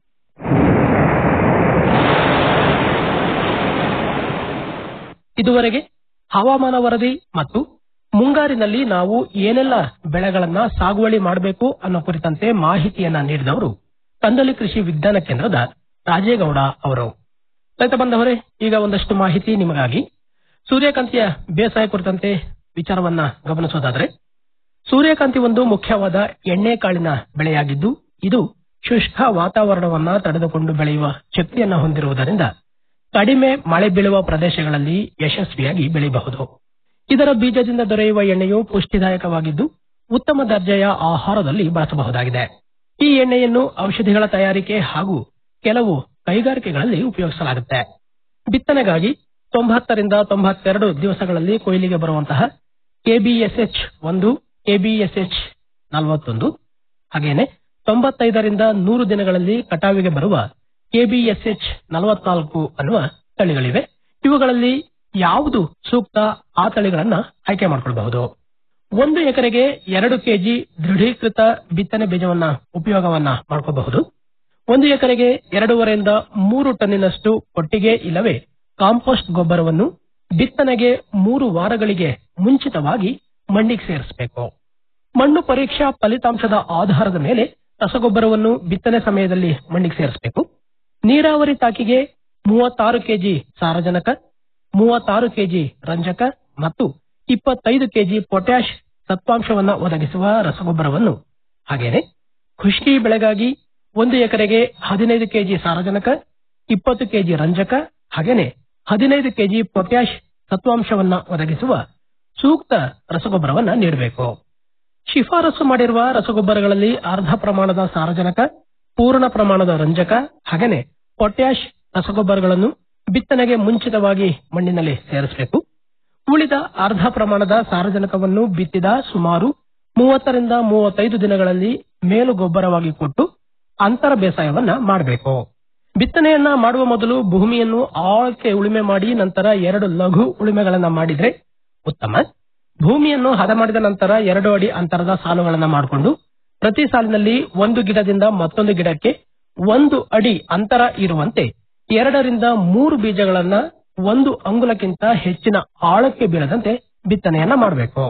ಇದುವರೆಗೆ ಹವಾಮಾನ ವರದಿ ಮತ್ತು ಮುಂಗಾರಿನಲ್ಲಿ ನಾವು ಏನೆಲ್ಲ ಬೆಳೆಗಳನ್ನ ಸಾಗುವಳಿ ಮಾಡಬೇಕು ಅನ್ನೋ ಕುರಿತಂತೆ ಮಾಹಿತಿಯನ್ನ ನೀಡಿದವರು ಕಂದಲಿ ಕೃಷಿ ವಿಜ್ಞಾನ ಕೇಂದ್ರದ ರಾಜೇಗೌಡ ಅವರು ರೈತ ಬಂಧವರೇ ಈಗ ಒಂದಷ್ಟು ಮಾಹಿತಿ ನಿಮಗಾಗಿ ಸೂರ್ಯಕಾಂತಿಯ ಬೇಸಾಯ ಕುರಿತಂತೆ ವಿಚಾರವನ್ನ ಗಮನಿಸೋದಾದ್ರೆ ಸೂರ್ಯಕಾಂತಿ ಒಂದು ಮುಖ್ಯವಾದ ಎಣ್ಣೆ ಕಾಳಿನ ಬೆಳೆಯಾಗಿದ್ದು ಇದು ಶುಷ್ಕ ವಾತಾವರಣವನ್ನ ತಡೆದುಕೊಂಡು ಬೆಳೆಯುವ ಶಕ್ತಿಯನ್ನ ಹೊಂದಿರುವುದರಿಂದ ಕಡಿಮೆ ಮಳೆ ಬೀಳುವ ಪ್ರದೇಶಗಳಲ್ಲಿ ಯಶಸ್ವಿಯಾಗಿ ಬೆಳೆಯಬಹುದು ಇದರ ಬೀಜದಿಂದ ದೊರೆಯುವ ಎಣ್ಣೆಯು ಪುಷ್ಟಿದಾಯಕವಾಗಿದ್ದು ಉತ್ತಮ ದರ್ಜೆಯ ಆಹಾರದಲ್ಲಿ ಬಳಸಬಹುದಾಗಿದೆ ಈ ಎಣ್ಣೆಯನ್ನು ಔಷಧಿಗಳ ತಯಾರಿಕೆ ಹಾಗೂ ಕೆಲವು ಕೈಗಾರಿಕೆಗಳಲ್ಲಿ ಉಪಯೋಗಿಸಲಾಗುತ್ತೆ ಬಿತ್ತನೆಗಾಗಿ ತೊಂಬತ್ತರಿಂದ ತೊಂಬತ್ತೆರಡು ದಿವಸಗಳಲ್ಲಿ ಕೊಯ್ಲಿಗೆ ಬರುವಂತಹ ಕೆಬಿಎಸ್ಎಚ್ ಒಂದು ಕೆಬಿಎಸ್ಎಚ್ ನಲವತ್ತೊಂದು ಹಾಗೇನೆ ತೊಂಬತ್ತೈದರಿಂದ ನೂರು ದಿನಗಳಲ್ಲಿ ಕಟಾವಿಗೆ ಬರುವ ಕೆಬಿಎಸ್ಎಚ್ ನಲವತ್ನಾಲ್ಕು ಅನ್ನುವ ತಳಿಗಳಿವೆ ಇವುಗಳಲ್ಲಿ ಯಾವುದು ಸೂಕ್ತ ಆ ತಳಿಗಳನ್ನ ಆಯ್ಕೆ ಮಾಡಿಕೊಳ್ಳಬಹುದು ಒಂದು ಎಕರೆಗೆ ಎರಡು ಕೆಜಿ ದೃಢೀಕೃತ ಬಿತ್ತನೆ ಬೀಜವನ್ನ ಉಪಯೋಗವನ್ನ ಮಾಡ್ಕೋಬಹುದು ಒಂದು ಎಕರೆಗೆ ಎರಡೂವರೆಯಿಂದ ಮೂರು ಟನ್ನಿನಷ್ಟು ಕೊಟ್ಟಿಗೆ ಇಲ್ಲವೇ ಕಾಂಪೋಸ್ಟ್ ಗೊಬ್ಬರವನ್ನು ಬಿತ್ತನೆಗೆ ಮೂರು ವಾರಗಳಿಗೆ ಮುಂಚಿತವಾಗಿ ಮಣ್ಣಿಗೆ ಸೇರಿಸಬೇಕು ಮಣ್ಣು ಪರೀಕ್ಷಾ ಫಲಿತಾಂಶದ ಆಧಾರದ ಮೇಲೆ ರಸಗೊಬ್ಬರವನ್ನು ಬಿತ್ತನೆ ಸಮಯದಲ್ಲಿ ಮಣ್ಣಿಗೆ ಸೇರಿಸಬೇಕು ನೀರಾವರಿ ತಾಕಿಗೆ ಮೂವತ್ತಾರು ಕೆಜಿ ಸಾರಜನಕ ಮೂವತ್ತಾರು ಕೆಜಿ ರಂಜಕ ಮತ್ತು ಇಪ್ಪತ್ತೈದು ಕೆಜಿ ಪೊಟ್ಯಾಶ್ ಸತ್ವಾಂಶವನ್ನ ಒದಗಿಸುವ ರಸಗೊಬ್ಬರವನ್ನು ಹಾಗೇನೆ ಖುಷ್ಕಿ ಬೆಳೆಗಾಗಿ ಒಂದು ಎಕರೆಗೆ ಹದಿನೈದು ಕೆಜಿ ಸಾರಜನಕ ಇಪ್ಪತ್ತು ಕೆಜಿ ರಂಜಕ ಹಾಗೇನೆ ಹದಿನೈದು ಕೆಜಿ ಪೊಟ್ಯಾಶ್ ಸತ್ವಾಂಶವನ್ನ ಒದಗಿಸುವ ಸೂಕ್ತ ರಸಗೊಬ್ಬರವನ್ನ ನೀಡಬೇಕು ಶಿಫಾರಸು ಮಾಡಿರುವ ರಸಗೊಬ್ಬರಗಳಲ್ಲಿ ಅರ್ಧ ಪ್ರಮಾಣದ ಸಾರಜನಕ ಪೂರ್ಣ ಪ್ರಮಾಣದ ರಂಜಕ ಹಾಗೇನೆ ಪೊಟ್ಯಾಶ್ ರಸಗೊಬ್ಬರಗಳನ್ನು ಬಿತ್ತನೆಗೆ ಮುಂಚಿತವಾಗಿ ಮಣ್ಣಿನಲ್ಲಿ ಸೇರಿಸಬೇಕು ಉಳಿದ ಅರ್ಧ ಪ್ರಮಾಣದ ಸಾರಜನಕವನ್ನು ಬಿತ್ತಿದ ಸುಮಾರು ಮೂವತ್ತರಿಂದ ಮೂವತ್ತೈದು ದಿನಗಳಲ್ಲಿ ಮೇಲು ಗೊಬ್ಬರವಾಗಿ ಕೊಟ್ಟು ಅಂತರ ಬೇಸಾಯವನ್ನ ಮಾಡಬೇಕು ಬಿತ್ತನೆಯನ್ನ ಮಾಡುವ ಮೊದಲು ಭೂಮಿಯನ್ನು ಆಳಕ್ಕೆ ಉಳುಮೆ ಮಾಡಿ ನಂತರ ಎರಡು ಲಘು ಉಳುಮೆಗಳನ್ನ ಮಾಡಿದ್ರೆ ಉತ್ತಮ ಭೂಮಿಯನ್ನು ಹದ ಮಾಡಿದ ನಂತರ ಎರಡು ಅಡಿ ಅಂತರದ ಸಾಲುಗಳನ್ನ ಮಾಡಿಕೊಂಡು ಪ್ರತಿ ಸಾಲಿನಲ್ಲಿ ಒಂದು ಗಿಡದಿಂದ ಮತ್ತೊಂದು ಗಿಡಕ್ಕೆ ಒಂದು ಅಡಿ ಅಂತರ ಇರುವಂತೆ ಎರಡರಿಂದ ಮೂರು ಬೀಜಗಳನ್ನ ಒಂದು ಅಂಗುಲಕ್ಕಿಂತ ಹೆಚ್ಚಿನ ಆಳಕ್ಕೆ ಬೀಳದಂತೆ ಬಿತ್ತನೆಯನ್ನ ಮಾಡಬೇಕು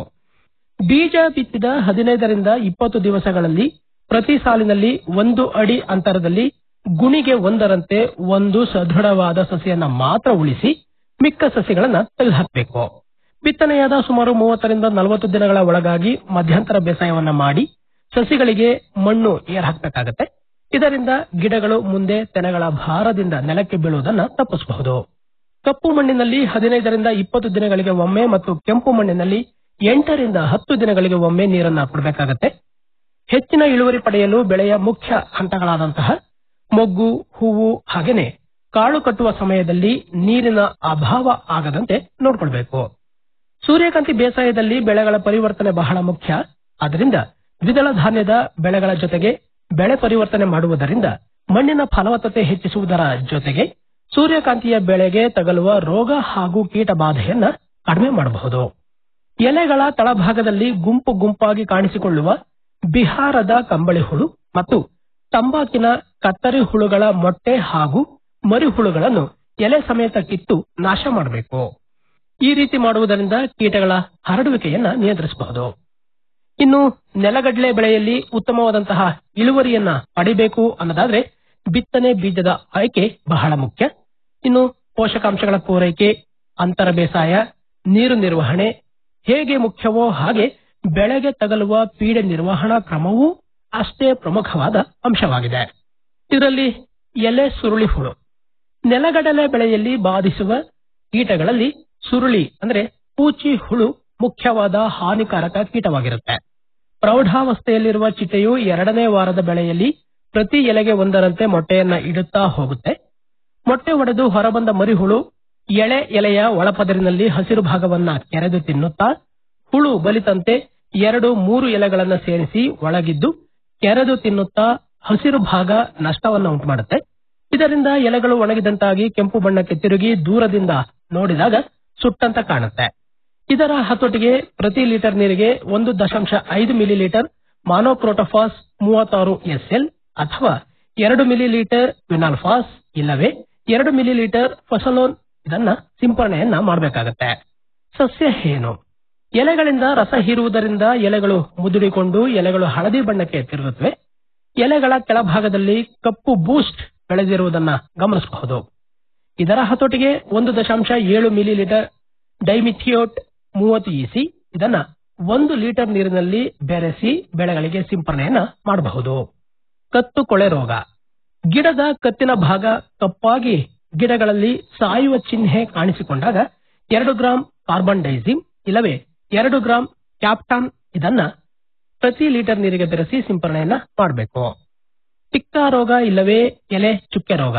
ಬೀಜ ಬಿತ್ತಿದ ಹದಿನೈದರಿಂದ ಇಪ್ಪತ್ತು ದಿವಸಗಳಲ್ಲಿ ಪ್ರತಿ ಸಾಲಿನಲ್ಲಿ ಒಂದು ಅಡಿ ಅಂತರದಲ್ಲಿ ಗುಣಿಗೆ ಒಂದರಂತೆ ಒಂದು ಸದೃಢವಾದ ಸಸಿಯನ್ನ ಮಾತ್ರ ಉಳಿಸಿ ಮಿಕ್ಕ ಸಸಿಗಳನ್ನ ತೆಗೆದುಹಾಕಬೇಕು ಬಿತ್ತನೆಯಾದ ಸುಮಾರು ಮೂವತ್ತರಿಂದ ನಲವತ್ತು ದಿನಗಳ ಒಳಗಾಗಿ ಮಧ್ಯಂತರ ಬೇಸಾಯವನ್ನ ಮಾಡಿ ಸಸಿಗಳಿಗೆ ಮಣ್ಣು ಏರ್ ಹಾಕಬೇಕಾಗತ್ತೆ ಇದರಿಂದ ಗಿಡಗಳು ಮುಂದೆ ತೆನೆಗಳ ಭಾರದಿಂದ ನೆಲಕ್ಕೆ ಬೀಳುವುದನ್ನ ತಪ್ಪಿಸಬಹುದು ಕಪ್ಪು ಮಣ್ಣಿನಲ್ಲಿ ಹದಿನೈದರಿಂದ ಇಪ್ಪತ್ತು ದಿನಗಳಿಗೆ ಒಮ್ಮೆ ಮತ್ತು ಕೆಂಪು ಮಣ್ಣಿನಲ್ಲಿ ಎಂಟರಿಂದ ಹತ್ತು ದಿನಗಳಿಗೆ ಒಮ್ಮೆ ನೀರನ್ನ ಕೊಡಬೇಕಾಗತ್ತೆ ಹೆಚ್ಚಿನ ಇಳುವರಿ ಪಡೆಯಲು ಬೆಳೆಯ ಮುಖ್ಯ ಹಂತಗಳಾದಂತಹ ಮೊಗ್ಗು ಹೂವು ಹಾಗೇನೆ ಕಾಳು ಕಟ್ಟುವ ಸಮಯದಲ್ಲಿ ನೀರಿನ ಅಭಾವ ಆಗದಂತೆ ನೋಡ್ಕೊಳ್ಬೇಕು ಸೂರ್ಯಕಾಂತಿ ಬೇಸಾಯದಲ್ಲಿ ಬೆಳೆಗಳ ಪರಿವರ್ತನೆ ಬಹಳ ಮುಖ್ಯ ಆದ್ದರಿಂದ ದ್ವಿದಳ ಧಾನ್ಯದ ಬೆಳೆಗಳ ಜೊತೆಗೆ ಬೆಳೆ ಪರಿವರ್ತನೆ ಮಾಡುವುದರಿಂದ ಮಣ್ಣಿನ ಫಲವತ್ತತೆ ಹೆಚ್ಚಿಸುವುದರ ಜೊತೆಗೆ ಸೂರ್ಯಕಾಂತಿಯ ಬೆಳೆಗೆ ತಗಲುವ ರೋಗ ಹಾಗೂ ಕೀಟ ಬಾಧೆಯನ್ನ ಕಡಿಮೆ ಮಾಡಬಹುದು ಎಲೆಗಳ ತಳಭಾಗದಲ್ಲಿ ಗುಂಪು ಗುಂಪಾಗಿ ಕಾಣಿಸಿಕೊಳ್ಳುವ ಬಿಹಾರದ ಕಂಬಳಿ ಹುಳು ಮತ್ತು ತಂಬಾಕಿನ ಕತ್ತರಿ ಹುಳುಗಳ ಮೊಟ್ಟೆ ಹಾಗೂ ಮರಿಹುಳುಗಳನ್ನು ಎಲೆ ಸಮೇತ ಕಿತ್ತು ನಾಶ ಮಾಡಬೇಕು ಈ ರೀತಿ ಮಾಡುವುದರಿಂದ ಕೀಟಗಳ ಹರಡುವಿಕೆಯನ್ನ ನಿಯಂತ್ರಿಸಬಹುದು ಇನ್ನು ನೆಲಗಡಲೆ ಬೆಳೆಯಲ್ಲಿ ಉತ್ತಮವಾದಂತಹ ಇಳುವರಿಯನ್ನ ಪಡಿಬೇಕು ಅನ್ನೋದಾದ್ರೆ ಬಿತ್ತನೆ ಬೀಜದ ಆಯ್ಕೆ ಬಹಳ ಮುಖ್ಯ ಇನ್ನು ಪೋಷಕಾಂಶಗಳ ಪೂರೈಕೆ ಅಂತರ ಬೇಸಾಯ ನೀರು ನಿರ್ವಹಣೆ ಹೇಗೆ ಮುಖ್ಯವೋ ಹಾಗೆ ಬೆಳೆಗೆ ತಗಲುವ ಪೀಡೆ ನಿರ್ವಹಣಾ ಕ್ರಮವೂ ಅಷ್ಟೇ ಪ್ರಮುಖವಾದ ಅಂಶವಾಗಿದೆ ಇದರಲ್ಲಿ ಎಲೆ ಸುರುಳಿ ಹುಳು ನೆಲಗಡಲೆ ಬೆಳೆಯಲ್ಲಿ ಬಾಧಿಸುವ ಕೀಟಗಳಲ್ಲಿ ಸುರುಳಿ ಅಂದ್ರೆ ಪೂಚಿ ಹುಳು ಮುಖ್ಯವಾದ ಹಾನಿಕಾರಕ ಕೀಟವಾಗಿರುತ್ತೆ ಪ್ರೌಢಾವಸ್ಥೆಯಲ್ಲಿರುವ ಚಿಟ್ಟೆಯು ಎರಡನೇ ವಾರದ ಬೆಳೆಯಲ್ಲಿ ಪ್ರತಿ ಎಲೆಗೆ ಒಂದರಂತೆ ಮೊಟ್ಟೆಯನ್ನ ಇಡುತ್ತಾ ಹೋಗುತ್ತೆ ಮೊಟ್ಟೆ ಒಡೆದು ಹೊರಬಂದ ಮರಿಹುಳು ಎಳೆ ಎಲೆಯ ಒಳಪದರಿನಲ್ಲಿ ಹಸಿರು ಭಾಗವನ್ನ ಕೆರೆದು ತಿನ್ನುತ್ತಾ ಹುಳು ಬಲಿತಂತೆ ಎರಡು ಮೂರು ಎಲೆಗಳನ್ನ ಸೇರಿಸಿ ಒಳಗಿದ್ದು ಕೆರೆದು ತಿನ್ನುತ್ತಾ ಹಸಿರು ಭಾಗ ನಷ್ಟವನ್ನ ಉಂಟುಮಾಡುತ್ತೆ ಇದರಿಂದ ಎಲೆಗಳು ಒಣಗಿದಂತಾಗಿ ಕೆಂಪು ಬಣ್ಣಕ್ಕೆ ತಿರುಗಿ ದೂರದಿಂದ ನೋಡಿದಾಗ ಸುಟ್ಟಂತ ಕಾಣುತ್ತೆ ಇದರ ಹತೋಟಿಗೆ ಪ್ರತಿ ಲೀಟರ್ ನೀರಿಗೆ ಒಂದು ದಶಾಂಶ ಐದು ಮಿಲಿ ಲೀಟರ್ ಮಾನೋಕ್ರೋಟೋಫಾಸ್ ಮೂವತ್ತಾರು ಎಸ್ಎಲ್ ಅಥವಾ ಎರಡು ಮಿಲಿ ಲೀಟರ್ ವಿನಾಲ್ಫಾಸ್ ಇಲ್ಲವೇ ಎರಡು ಮಿಲಿ ಲೀಟರ್ ಫಸಲೋನ್ ಇದನ್ನ ಸಿಂಪರಣೆಯನ್ನ ಮಾಡಬೇಕಾಗತ್ತೆ ಸಸ್ಯ ಹೇನು ಎಲೆಗಳಿಂದ ರಸ ಹೀರುವುದರಿಂದ ಎಲೆಗಳು ಮುದುಡಿಕೊಂಡು ಎಲೆಗಳು ಹಳದಿ ಬಣ್ಣಕ್ಕೆ ತಿರುಗುತ್ತವೆ ಎಲೆಗಳ ಕೆಳಭಾಗದಲ್ಲಿ ಕಪ್ಪು ಬೂಸ್ಟ್ ಬೆಳೆದಿರುವುದನ್ನ ಗಮನಿಸಬಹುದು ಇದರ ಹತೋಟಿಗೆ ಒಂದು ದಶಾಂಶ ಏಳು ಮಿಲಿ ಲೀಟರ್ ಡೈಮಿಥಿಯೋಟ್ ಮೂವತ್ತು ಇಸಿ ಇದನ್ನ ಒಂದು ಲೀಟರ್ ನೀರಿನಲ್ಲಿ ಬೆರೆಸಿ ಬೆಳೆಗಳಿಗೆ ಸಿಂಪರಣೆಯನ್ನ ಮಾಡಬಹುದು ಕತ್ತು ಕೊಳೆ ರೋಗ ಗಿಡದ ಕತ್ತಿನ ಭಾಗ ಕಪ್ಪಾಗಿ ಗಿಡಗಳಲ್ಲಿ ಸಾಯುವ ಚಿಹ್ನೆ ಕಾಣಿಸಿಕೊಂಡಾಗ ಎರಡು ಗ್ರಾಂ ಕಾರ್ಬನ್ ಡೈಸಿಮ್ ಇಲ್ಲವೇ ಎರಡು ಗ್ರಾಂ ಕ್ಯಾಪ್ಟಾನ್ ಇದನ್ನ ಪ್ರತಿ ಲೀಟರ್ ನೀರಿಗೆ ಬೆರೆಸಿ ಸಿಂಪರಣೆಯನ್ನ ಮಾಡಬೇಕು ಟಿಕ್ಕಾ ರೋಗ ಇಲ್ಲವೇ ಎಲೆ ಚುಕ್ಕೆ ರೋಗ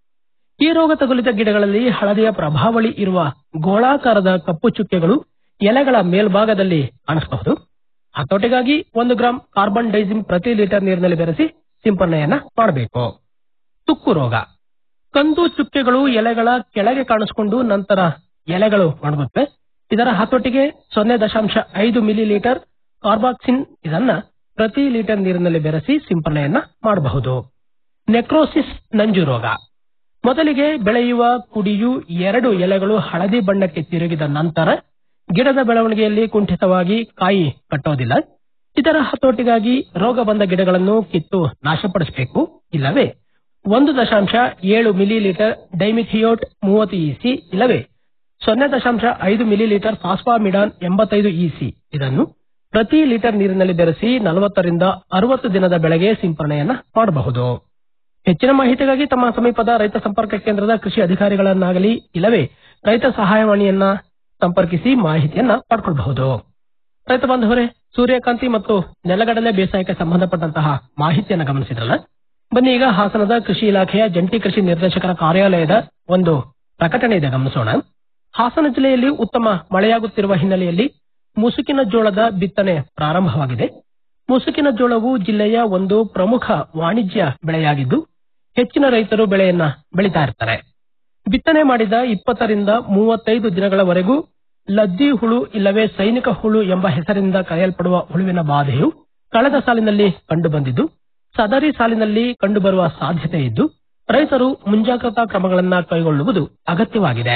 ಈ ರೋಗ ತಗುಲಿದ ಗಿಡಗಳಲ್ಲಿ ಹಳದಿಯ ಪ್ರಭಾವಳಿ ಇರುವ ಗೋಳಾಕಾರದ ಕಪ್ಪು ಚುಕ್ಕೆಗಳು ಎಲೆಗಳ ಮೇಲ್ಭಾಗದಲ್ಲಿ ಕಾಣಿಸಬಹುದು ಹತೋಟಿಗಾಗಿ ಒಂದು ಗ್ರಾಂ ಕಾರ್ಬನ್ ಡೈಸಿಮ್ ಪ್ರತಿ ಲೀಟರ್ ನೀರಿನಲ್ಲಿ ಬೆರೆಸಿ ಸಿಂಪರಣೆಯನ್ನ ಮಾಡಬೇಕು ತುಕ್ಕು ರೋಗ ಕಂದು ಚುಕ್ಕೆಗಳು ಎಲೆಗಳ ಕೆಳಗೆ ಕಾಣಿಸಿಕೊಂಡು ನಂತರ ಎಲೆಗಳು ಒಣಗುತ್ತವೆ ಇದರ ಹತೋಟಿಗೆ ಸೊನ್ನೆ ದಶಾಂಶ ಐದು ಮಿಲಿ ಲೀಟರ್ ಕಾರ್ಬಾಕ್ಸಿನ್ ಇದನ್ನ ಪ್ರತಿ ಲೀಟರ್ ನೀರಿನಲ್ಲಿ ಬೆರೆಸಿ ಸಿಂಪರಣೆಯನ್ನ ಮಾಡಬಹುದು ನೆಕ್ರೋಸಿಸ್ ನಂಜು ರೋಗ ಮೊದಲಿಗೆ ಬೆಳೆಯುವ ಕುಡಿಯು ಎರಡು ಎಲೆಗಳು ಹಳದಿ ಬಣ್ಣಕ್ಕೆ ತಿರುಗಿದ ನಂತರ ಗಿಡದ ಬೆಳವಣಿಗೆಯಲ್ಲಿ ಕುಂಠಿತವಾಗಿ ಕಾಯಿ ಕಟ್ಟೋದಿಲ್ಲ ಇದರ ಹತೋಟಿಗಾಗಿ ರೋಗ ಬಂದ ಗಿಡಗಳನ್ನು ಕಿತ್ತು ನಾಶಪಡಿಸಬೇಕು ಇಲ್ಲವೇ ಒಂದು ದಶಾಂಶ ಏಳು ಮಿಲಿ ಲೀಟರ್ ಡೈಮಿಥಿಯೋಟ್ ಮೂವತ್ತು ಇಸಿ ಇಲ್ಲವೇ ಸೊನ್ನೆ ದಶಾಂಶ ಐದು ಮಿಲಿ ಲೀಟರ್ ಫಾಸ್ಫಾಮಿಡಾನ್ ಎಂಬತ್ತೈದು ಇಸಿ ಇದನ್ನು ಪ್ರತಿ ಲೀಟರ್ ನೀರಿನಲ್ಲಿ ಬೆರೆಸಿ ನಲವತ್ತರಿಂದ ಅರವತ್ತು ದಿನದ ಬೆಳೆಗೆ ಸಿಂಪರಣೆಯನ್ನ ಮಾಡಬಹುದು ಹೆಚ್ಚಿನ ಮಾಹಿತಿಗಾಗಿ ತಮ್ಮ ಸಮೀಪದ ರೈತ ಸಂಪರ್ಕ ಕೇಂದ್ರದ ಕೃಷಿ ಅಧಿಕಾರಿಗಳನ್ನಾಗಲಿ ಇಲ್ಲವೇ ರೈತ ಸಹಾಯವಾಣಿಯನ್ನ ಸಂಪರ್ಕಿಸಿ ಮಾಹಿತಿಯನ್ನ ಪಡ್ಕೊಳ್ಬಹುದು ರೈತ ಬಾಂಧವರೇ ಸೂರ್ಯಕಾಂತಿ ಮತ್ತು ನೆಲಗಡಲೆ ಬೇಸಾಯಕ್ಕೆ ಸಂಬಂಧಪಟ್ಟಂತಹ ಮಾಹಿತಿಯನ್ನು ಗಮನಿಸಿದ್ರಲ್ಲ ಬನ್ನಿ ಈಗ ಹಾಸನದ ಕೃಷಿ ಇಲಾಖೆಯ ಜಂಟಿ ಕೃಷಿ ನಿರ್ದೇಶಕರ ಕಾರ್ಯಾಲಯದ ಒಂದು ಪ್ರಕಟಣೆ ಇದೆ ಗಮನಿಸೋಣ ಹಾಸನ ಜಿಲ್ಲೆಯಲ್ಲಿ ಉತ್ತಮ ಮಳೆಯಾಗುತ್ತಿರುವ ಹಿನ್ನೆಲೆಯಲ್ಲಿ ಮುಸುಕಿನ ಜೋಳದ ಬಿತ್ತನೆ ಪ್ರಾರಂಭವಾಗಿದೆ ಮುಸುಕಿನ ಜೋಳವು ಜಿಲ್ಲೆಯ ಒಂದು ಪ್ರಮುಖ ವಾಣಿಜ್ಯ ಬೆಳೆಯಾಗಿದ್ದು ಹೆಚ್ಚಿನ ರೈತರು ಬೆಳೆಯನ್ನ ಬೆಳೀತಾ ಇರ್ತಾರೆ ಬಿತ್ತನೆ ಮಾಡಿದ ಇಪ್ಪತ್ತರಿಂದ ಮೂವತ್ತೈದು ದಿನಗಳವರೆಗೂ ಲದ್ದಿ ಹುಳು ಇಲ್ಲವೇ ಸೈನಿಕ ಹುಳು ಎಂಬ ಹೆಸರಿನಿಂದ ಕರೆಯಲ್ಪಡುವ ಹುಳುವಿನ ಬಾಧೆಯು ಕಳೆದ ಸಾಲಿನಲ್ಲಿ ಕಂಡುಬಂದಿದ್ದು ಸದರಿ ಸಾಲಿನಲ್ಲಿ ಕಂಡುಬರುವ ಸಾಧ್ಯತೆ ಇದ್ದು ರೈತರು ಮುಂಜಾಗ್ರತಾ ಕ್ರಮಗಳನ್ನ ಕೈಗೊಳ್ಳುವುದು ಅಗತ್ಯವಾಗಿದೆ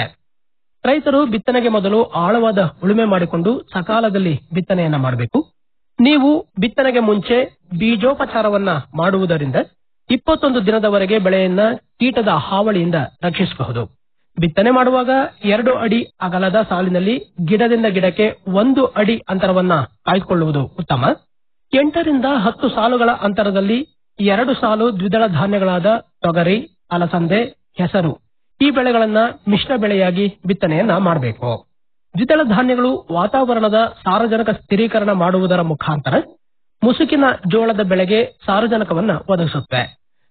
ರೈತರು ಬಿತ್ತನೆಗೆ ಮೊದಲು ಆಳವಾದ ಉಳುಮೆ ಮಾಡಿಕೊಂಡು ಸಕಾಲದಲ್ಲಿ ಬಿತ್ತನೆಯನ್ನ ಮಾಡಬೇಕು ನೀವು ಬಿತ್ತನೆಗೆ ಮುಂಚೆ ಬೀಜೋಪಚಾರವನ್ನ ಮಾಡುವುದರಿಂದ ಇಪ್ಪತ್ತೊಂದು ದಿನದವರೆಗೆ ಬೆಳೆಯನ್ನ ಕೀಟದ ಹಾವಳಿಯಿಂದ ರಕ್ಷಿಸಬಹುದು ಬಿತ್ತನೆ ಮಾಡುವಾಗ ಎರಡು ಅಡಿ ಅಗಲದ ಸಾಲಿನಲ್ಲಿ ಗಿಡದಿಂದ ಗಿಡಕ್ಕೆ ಒಂದು ಅಡಿ ಅಂತರವನ್ನ ಕಾಯ್ದುಕೊಳ್ಳುವುದು ಉತ್ತಮ ಎಂಟರಿಂದ ಹತ್ತು ಸಾಲುಗಳ ಅಂತರದಲ್ಲಿ ಎರಡು ಸಾಲು ದ್ವಿದಳ ಧಾನ್ಯಗಳಾದ ತೊಗರಿ ಅಲಸಂದೆ ಹೆಸರು ಈ ಬೆಳೆಗಳನ್ನ ಮಿಶ್ರ ಬೆಳೆಯಾಗಿ ಬಿತ್ತನೆಯನ್ನ ಮಾಡಬೇಕು ದ್ವಿದಳ ಧಾನ್ಯಗಳು ವಾತಾವರಣದ ಸಾರಜನಕ ಸ್ಥಿರೀಕರಣ ಮಾಡುವುದರ ಮುಖಾಂತರ ಮುಸುಕಿನ ಜೋಳದ ಬೆಳೆಗೆ ಸಾರಜನಕವನ್ನ ಒದಗಿಸುತ್ತವೆ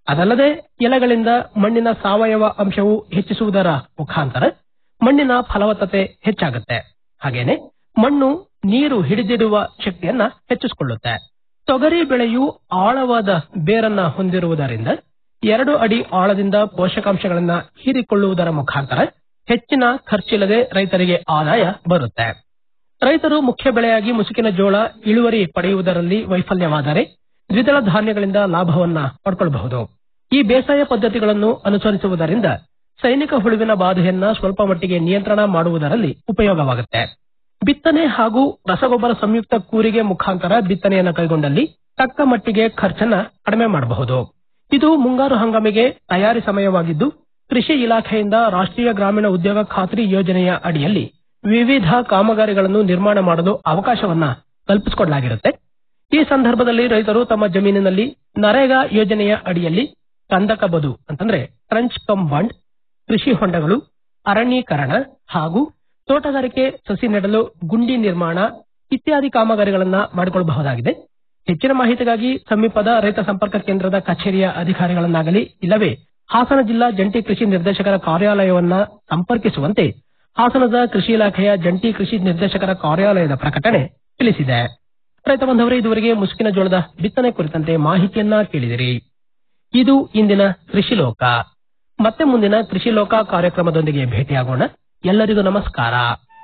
ಅದಲ್ಲದೆ ಎಲೆಗಳಿಂದ ಮಣ್ಣಿನ ಸಾವಯವ ಅಂಶವು ಹೆಚ್ಚಿಸುವುದರ ಮುಖಾಂತರ ಮಣ್ಣಿನ ಫಲವತ್ತತೆ ಹೆಚ್ಚಾಗುತ್ತೆ ಹಾಗೇನೆ ಮಣ್ಣು ನೀರು ಹಿಡಿದಿಡುವ ಶಕ್ತಿಯನ್ನ ಹೆಚ್ಚಿಸಿಕೊಳ್ಳುತ್ತೆ ತೊಗರಿ ಬೆಳೆಯು ಆಳವಾದ ಬೇರನ್ನ ಹೊಂದಿರುವುದರಿಂದ ಎರಡು ಅಡಿ ಆಳದಿಂದ ಪೋಷಕಾಂಶಗಳನ್ನ ಹೀರಿಕೊಳ್ಳುವುದರ ಮುಖಾಂತರ ಹೆಚ್ಚಿನ ಖರ್ಚಿಲ್ಲದೆ ರೈತರಿಗೆ ಆದಾಯ ಬರುತ್ತೆ ರೈತರು ಮುಖ್ಯ ಬೆಳೆಯಾಗಿ ಮುಸುಕಿನ ಜೋಳ ಇಳುವರಿ ಪಡೆಯುವುದರಲ್ಲಿ ವೈಫಲ್ಯವಾದರೆ ದ್ವಿದಳ ಧಾನ್ಯಗಳಿಂದ ಲಾಭವನ್ನ ಪಡ್ಕೊಳ್ಳಬಹುದು ಈ ಬೇಸಾಯ ಪದ್ಧತಿಗಳನ್ನು ಅನುಸರಿಸುವುದರಿಂದ ಸೈನಿಕ ಹುಳುವಿನ ಬಾಧೆಯನ್ನ ಸ್ವಲ್ಪ ಮಟ್ಟಿಗೆ ನಿಯಂತ್ರಣ ಮಾಡುವುದರಲ್ಲಿ ಉಪಯೋಗವಾಗುತ್ತೆ ಬಿತ್ತನೆ ಹಾಗೂ ರಸಗೊಬ್ಬರ ಸಂಯುಕ್ತ ಕೂರಿಗೆ ಮುಖಾಂತರ ಬಿತ್ತನೆಯನ್ನು ಕೈಗೊಂಡಲ್ಲಿ ತಕ್ಕ ಮಟ್ಟಿಗೆ ಖರ್ಚನ್ನ ಕಡಿಮೆ ಮಾಡಬಹುದು ಇದು ಮುಂಗಾರು ಹಂಗಾಮಿಗೆ ತಯಾರಿ ಸಮಯವಾಗಿದ್ದು ಕೃಷಿ ಇಲಾಖೆಯಿಂದ ರಾಷ್ಟ್ರೀಯ ಗ್ರಾಮೀಣ ಉದ್ಯೋಗ ಖಾತ್ರಿ ಯೋಜನೆಯ ಅಡಿಯಲ್ಲಿ ವಿವಿಧ ಕಾಮಗಾರಿಗಳನ್ನು ನಿರ್ಮಾಣ ಮಾಡಲು ಅವಕಾಶವನ್ನ ಕಲ್ಪಿಸಿಕೊಡಲಾಗಿರುತ್ತೆ ಈ ಸಂದರ್ಭದಲ್ಲಿ ರೈತರು ತಮ್ಮ ಜಮೀನಿನಲ್ಲಿ ನರೇಗಾ ಯೋಜನೆಯ ಅಡಿಯಲ್ಲಿ ಕಂದಕ ಬದು ಅಂತಂದ್ರೆ ಟ್ರಂಚ್ ಕಮ್ ಬಂಡ್ ಕೃಷಿ ಹೊಂಡಗಳು ಅರಣ್ಯೀಕರಣ ಹಾಗೂ ತೋಟಗಾರಿಕೆ ಸಸಿ ನೆಡಲು ಗುಂಡಿ ನಿರ್ಮಾಣ ಇತ್ಯಾದಿ ಕಾಮಗಾರಿಗಳನ್ನ ಮಾಡಿಕೊಳ್ಳಬಹುದಾಗಿದೆ ಹೆಚ್ಚಿನ ಮಾಹಿತಿಗಾಗಿ ಸಮೀಪದ ರೈತ ಸಂಪರ್ಕ ಕೇಂದ್ರದ ಕಚೇರಿಯ ಅಧಿಕಾರಿಗಳನ್ನಾಗಲಿ ಇಲ್ಲವೇ ಹಾಸನ ಜಿಲ್ಲಾ ಜಂಟಿ ಕೃಷಿ ನಿರ್ದೇಶಕರ ಕಾರ್ಯಾಲಯವನ್ನ ಸಂಪರ್ಕಿಸುವಂತೆ ಹಾಸನದ ಕೃಷಿ ಇಲಾಖೆಯ ಜಂಟಿ ಕೃಷಿ ನಿರ್ದೇಶಕರ ಕಾರ್ಯಾಲಯದ ಪ್ರಕಟಣೆ ತಿಳಿಸಿದೆ ರೈತ ಬಂಧವರೇ ಇದುವರೆಗೆ ಮುಸುಕಿನ ಜೋಳದ ಬಿತ್ತನೆ ಕುರಿತಂತೆ ಮಾಹಿತಿಯನ್ನ ಕೇಳಿದಿರಿ ಇದು ಇಂದಿನ ಕೃಷಿ ಲೋಕ ಮತ್ತೆ ಮುಂದಿನ ಕೃಷಿ ಲೋಕ ಕಾರ್ಯಕ್ರಮದೊಂದಿಗೆ ಭೇಟಿಯಾಗೋಣ ಎಲ್ಲರಿಗೂ ನಮಸ್ಕಾರ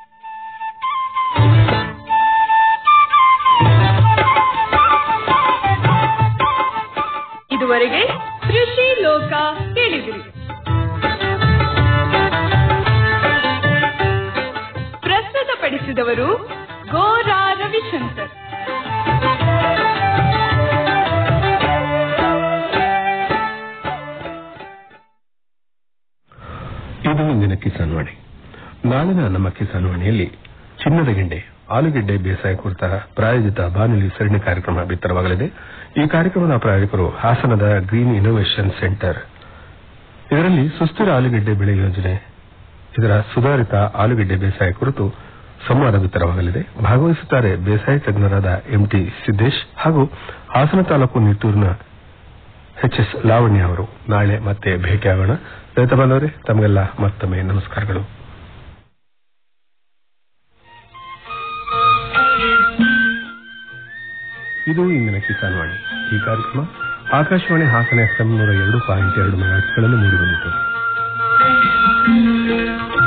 ಇದುವರೆಗೆ ಕೃಷಿ ಲೋಕ ಕೇಳಿದಿರಿ ಪ್ರಸ್ತುತಪಡಿಸಿದವರು ಗೋರಾ ರವಿಶಂಕರ್ ಇದು ಇಂದಿನ ಕಿಸಾನ್ ವಾಣಿ ನಾಳಿನ ನಮ್ಮ ಕಿಸಾನ್ ವಾಣಿಯಲ್ಲಿ ಚಿನ್ನದ ಗೆಂಡೆ ಆಲೂಗೆಡ್ಡೆ ಬೇಸಾಯ ಕುರಿತ ಪ್ರಾಯೋಜಿತ ಬಾನುಲಿ ಸರಣಿ ಕಾರ್ಯಕ್ರಮ ಬಿತ್ತರವಾಗಲಿದೆ ಈ ಕಾರ್ಯಕ್ರಮದ ಪ್ರಾಯೋಜಕರು ಹಾಸನದ ಗ್ರೀನ್ ಇನ್ನೋವೇಷನ್ ಸೆಂಟರ್ ಇದರಲ್ಲಿ ಸುಸ್ಥಿರ ಆಲೂಗೆಡ್ಡೆ ಬೆಳೆ ಯೋಜನೆ ಇದರ ಸುಧಾರಿತ ಆಲೂಗೆಡ್ಡೆ ಬೇಸಾಯ ಕುರಿತು ಸಂವಾದ ಬಿತ್ತರವಾಗಲಿದೆ ಭಾಗವಹಿಸುತ್ತಾರೆ ಬೇಸಾಯ ತಜ್ಞರಾದ ಎಂಟಿ ಸಿದ್ದೇಶ್ ಹಾಗೂ ಹಾಸನ ತಾಲೂಕು ನಿಟ್ಟೂರಿನ ಎಚ್ ಎಸ್ ಲಾವಣ್ಯ ಅವರು ನಾಳೆ ಮತ್ತೆ ಭೇಟಿಯಾಗೋಣ ರೈತ ಬಾಂಧವರೇ ತಮಗೆಲ್ಲ ಮತ್ತೊಮ್ಮೆ ನಮಸ್ಕಾರಗಳು ಇದು ಇಂದಿನ ಕಿಸಾನ್ ವಾಣಿ ಈ ಕಾರ್ಯಕ್ರಮ ಆಕಾಶವಾಣಿ ಹಾಸನ ಎಫ್ಎಂ ನೂರ ಎರಡು ಪಾಯಿಂಟ್ ಎರಡು ಮೆಗಾಟ್ಸ್ಗಳಲ್ಲಿ ಮೂಡಿಬಂದಿತು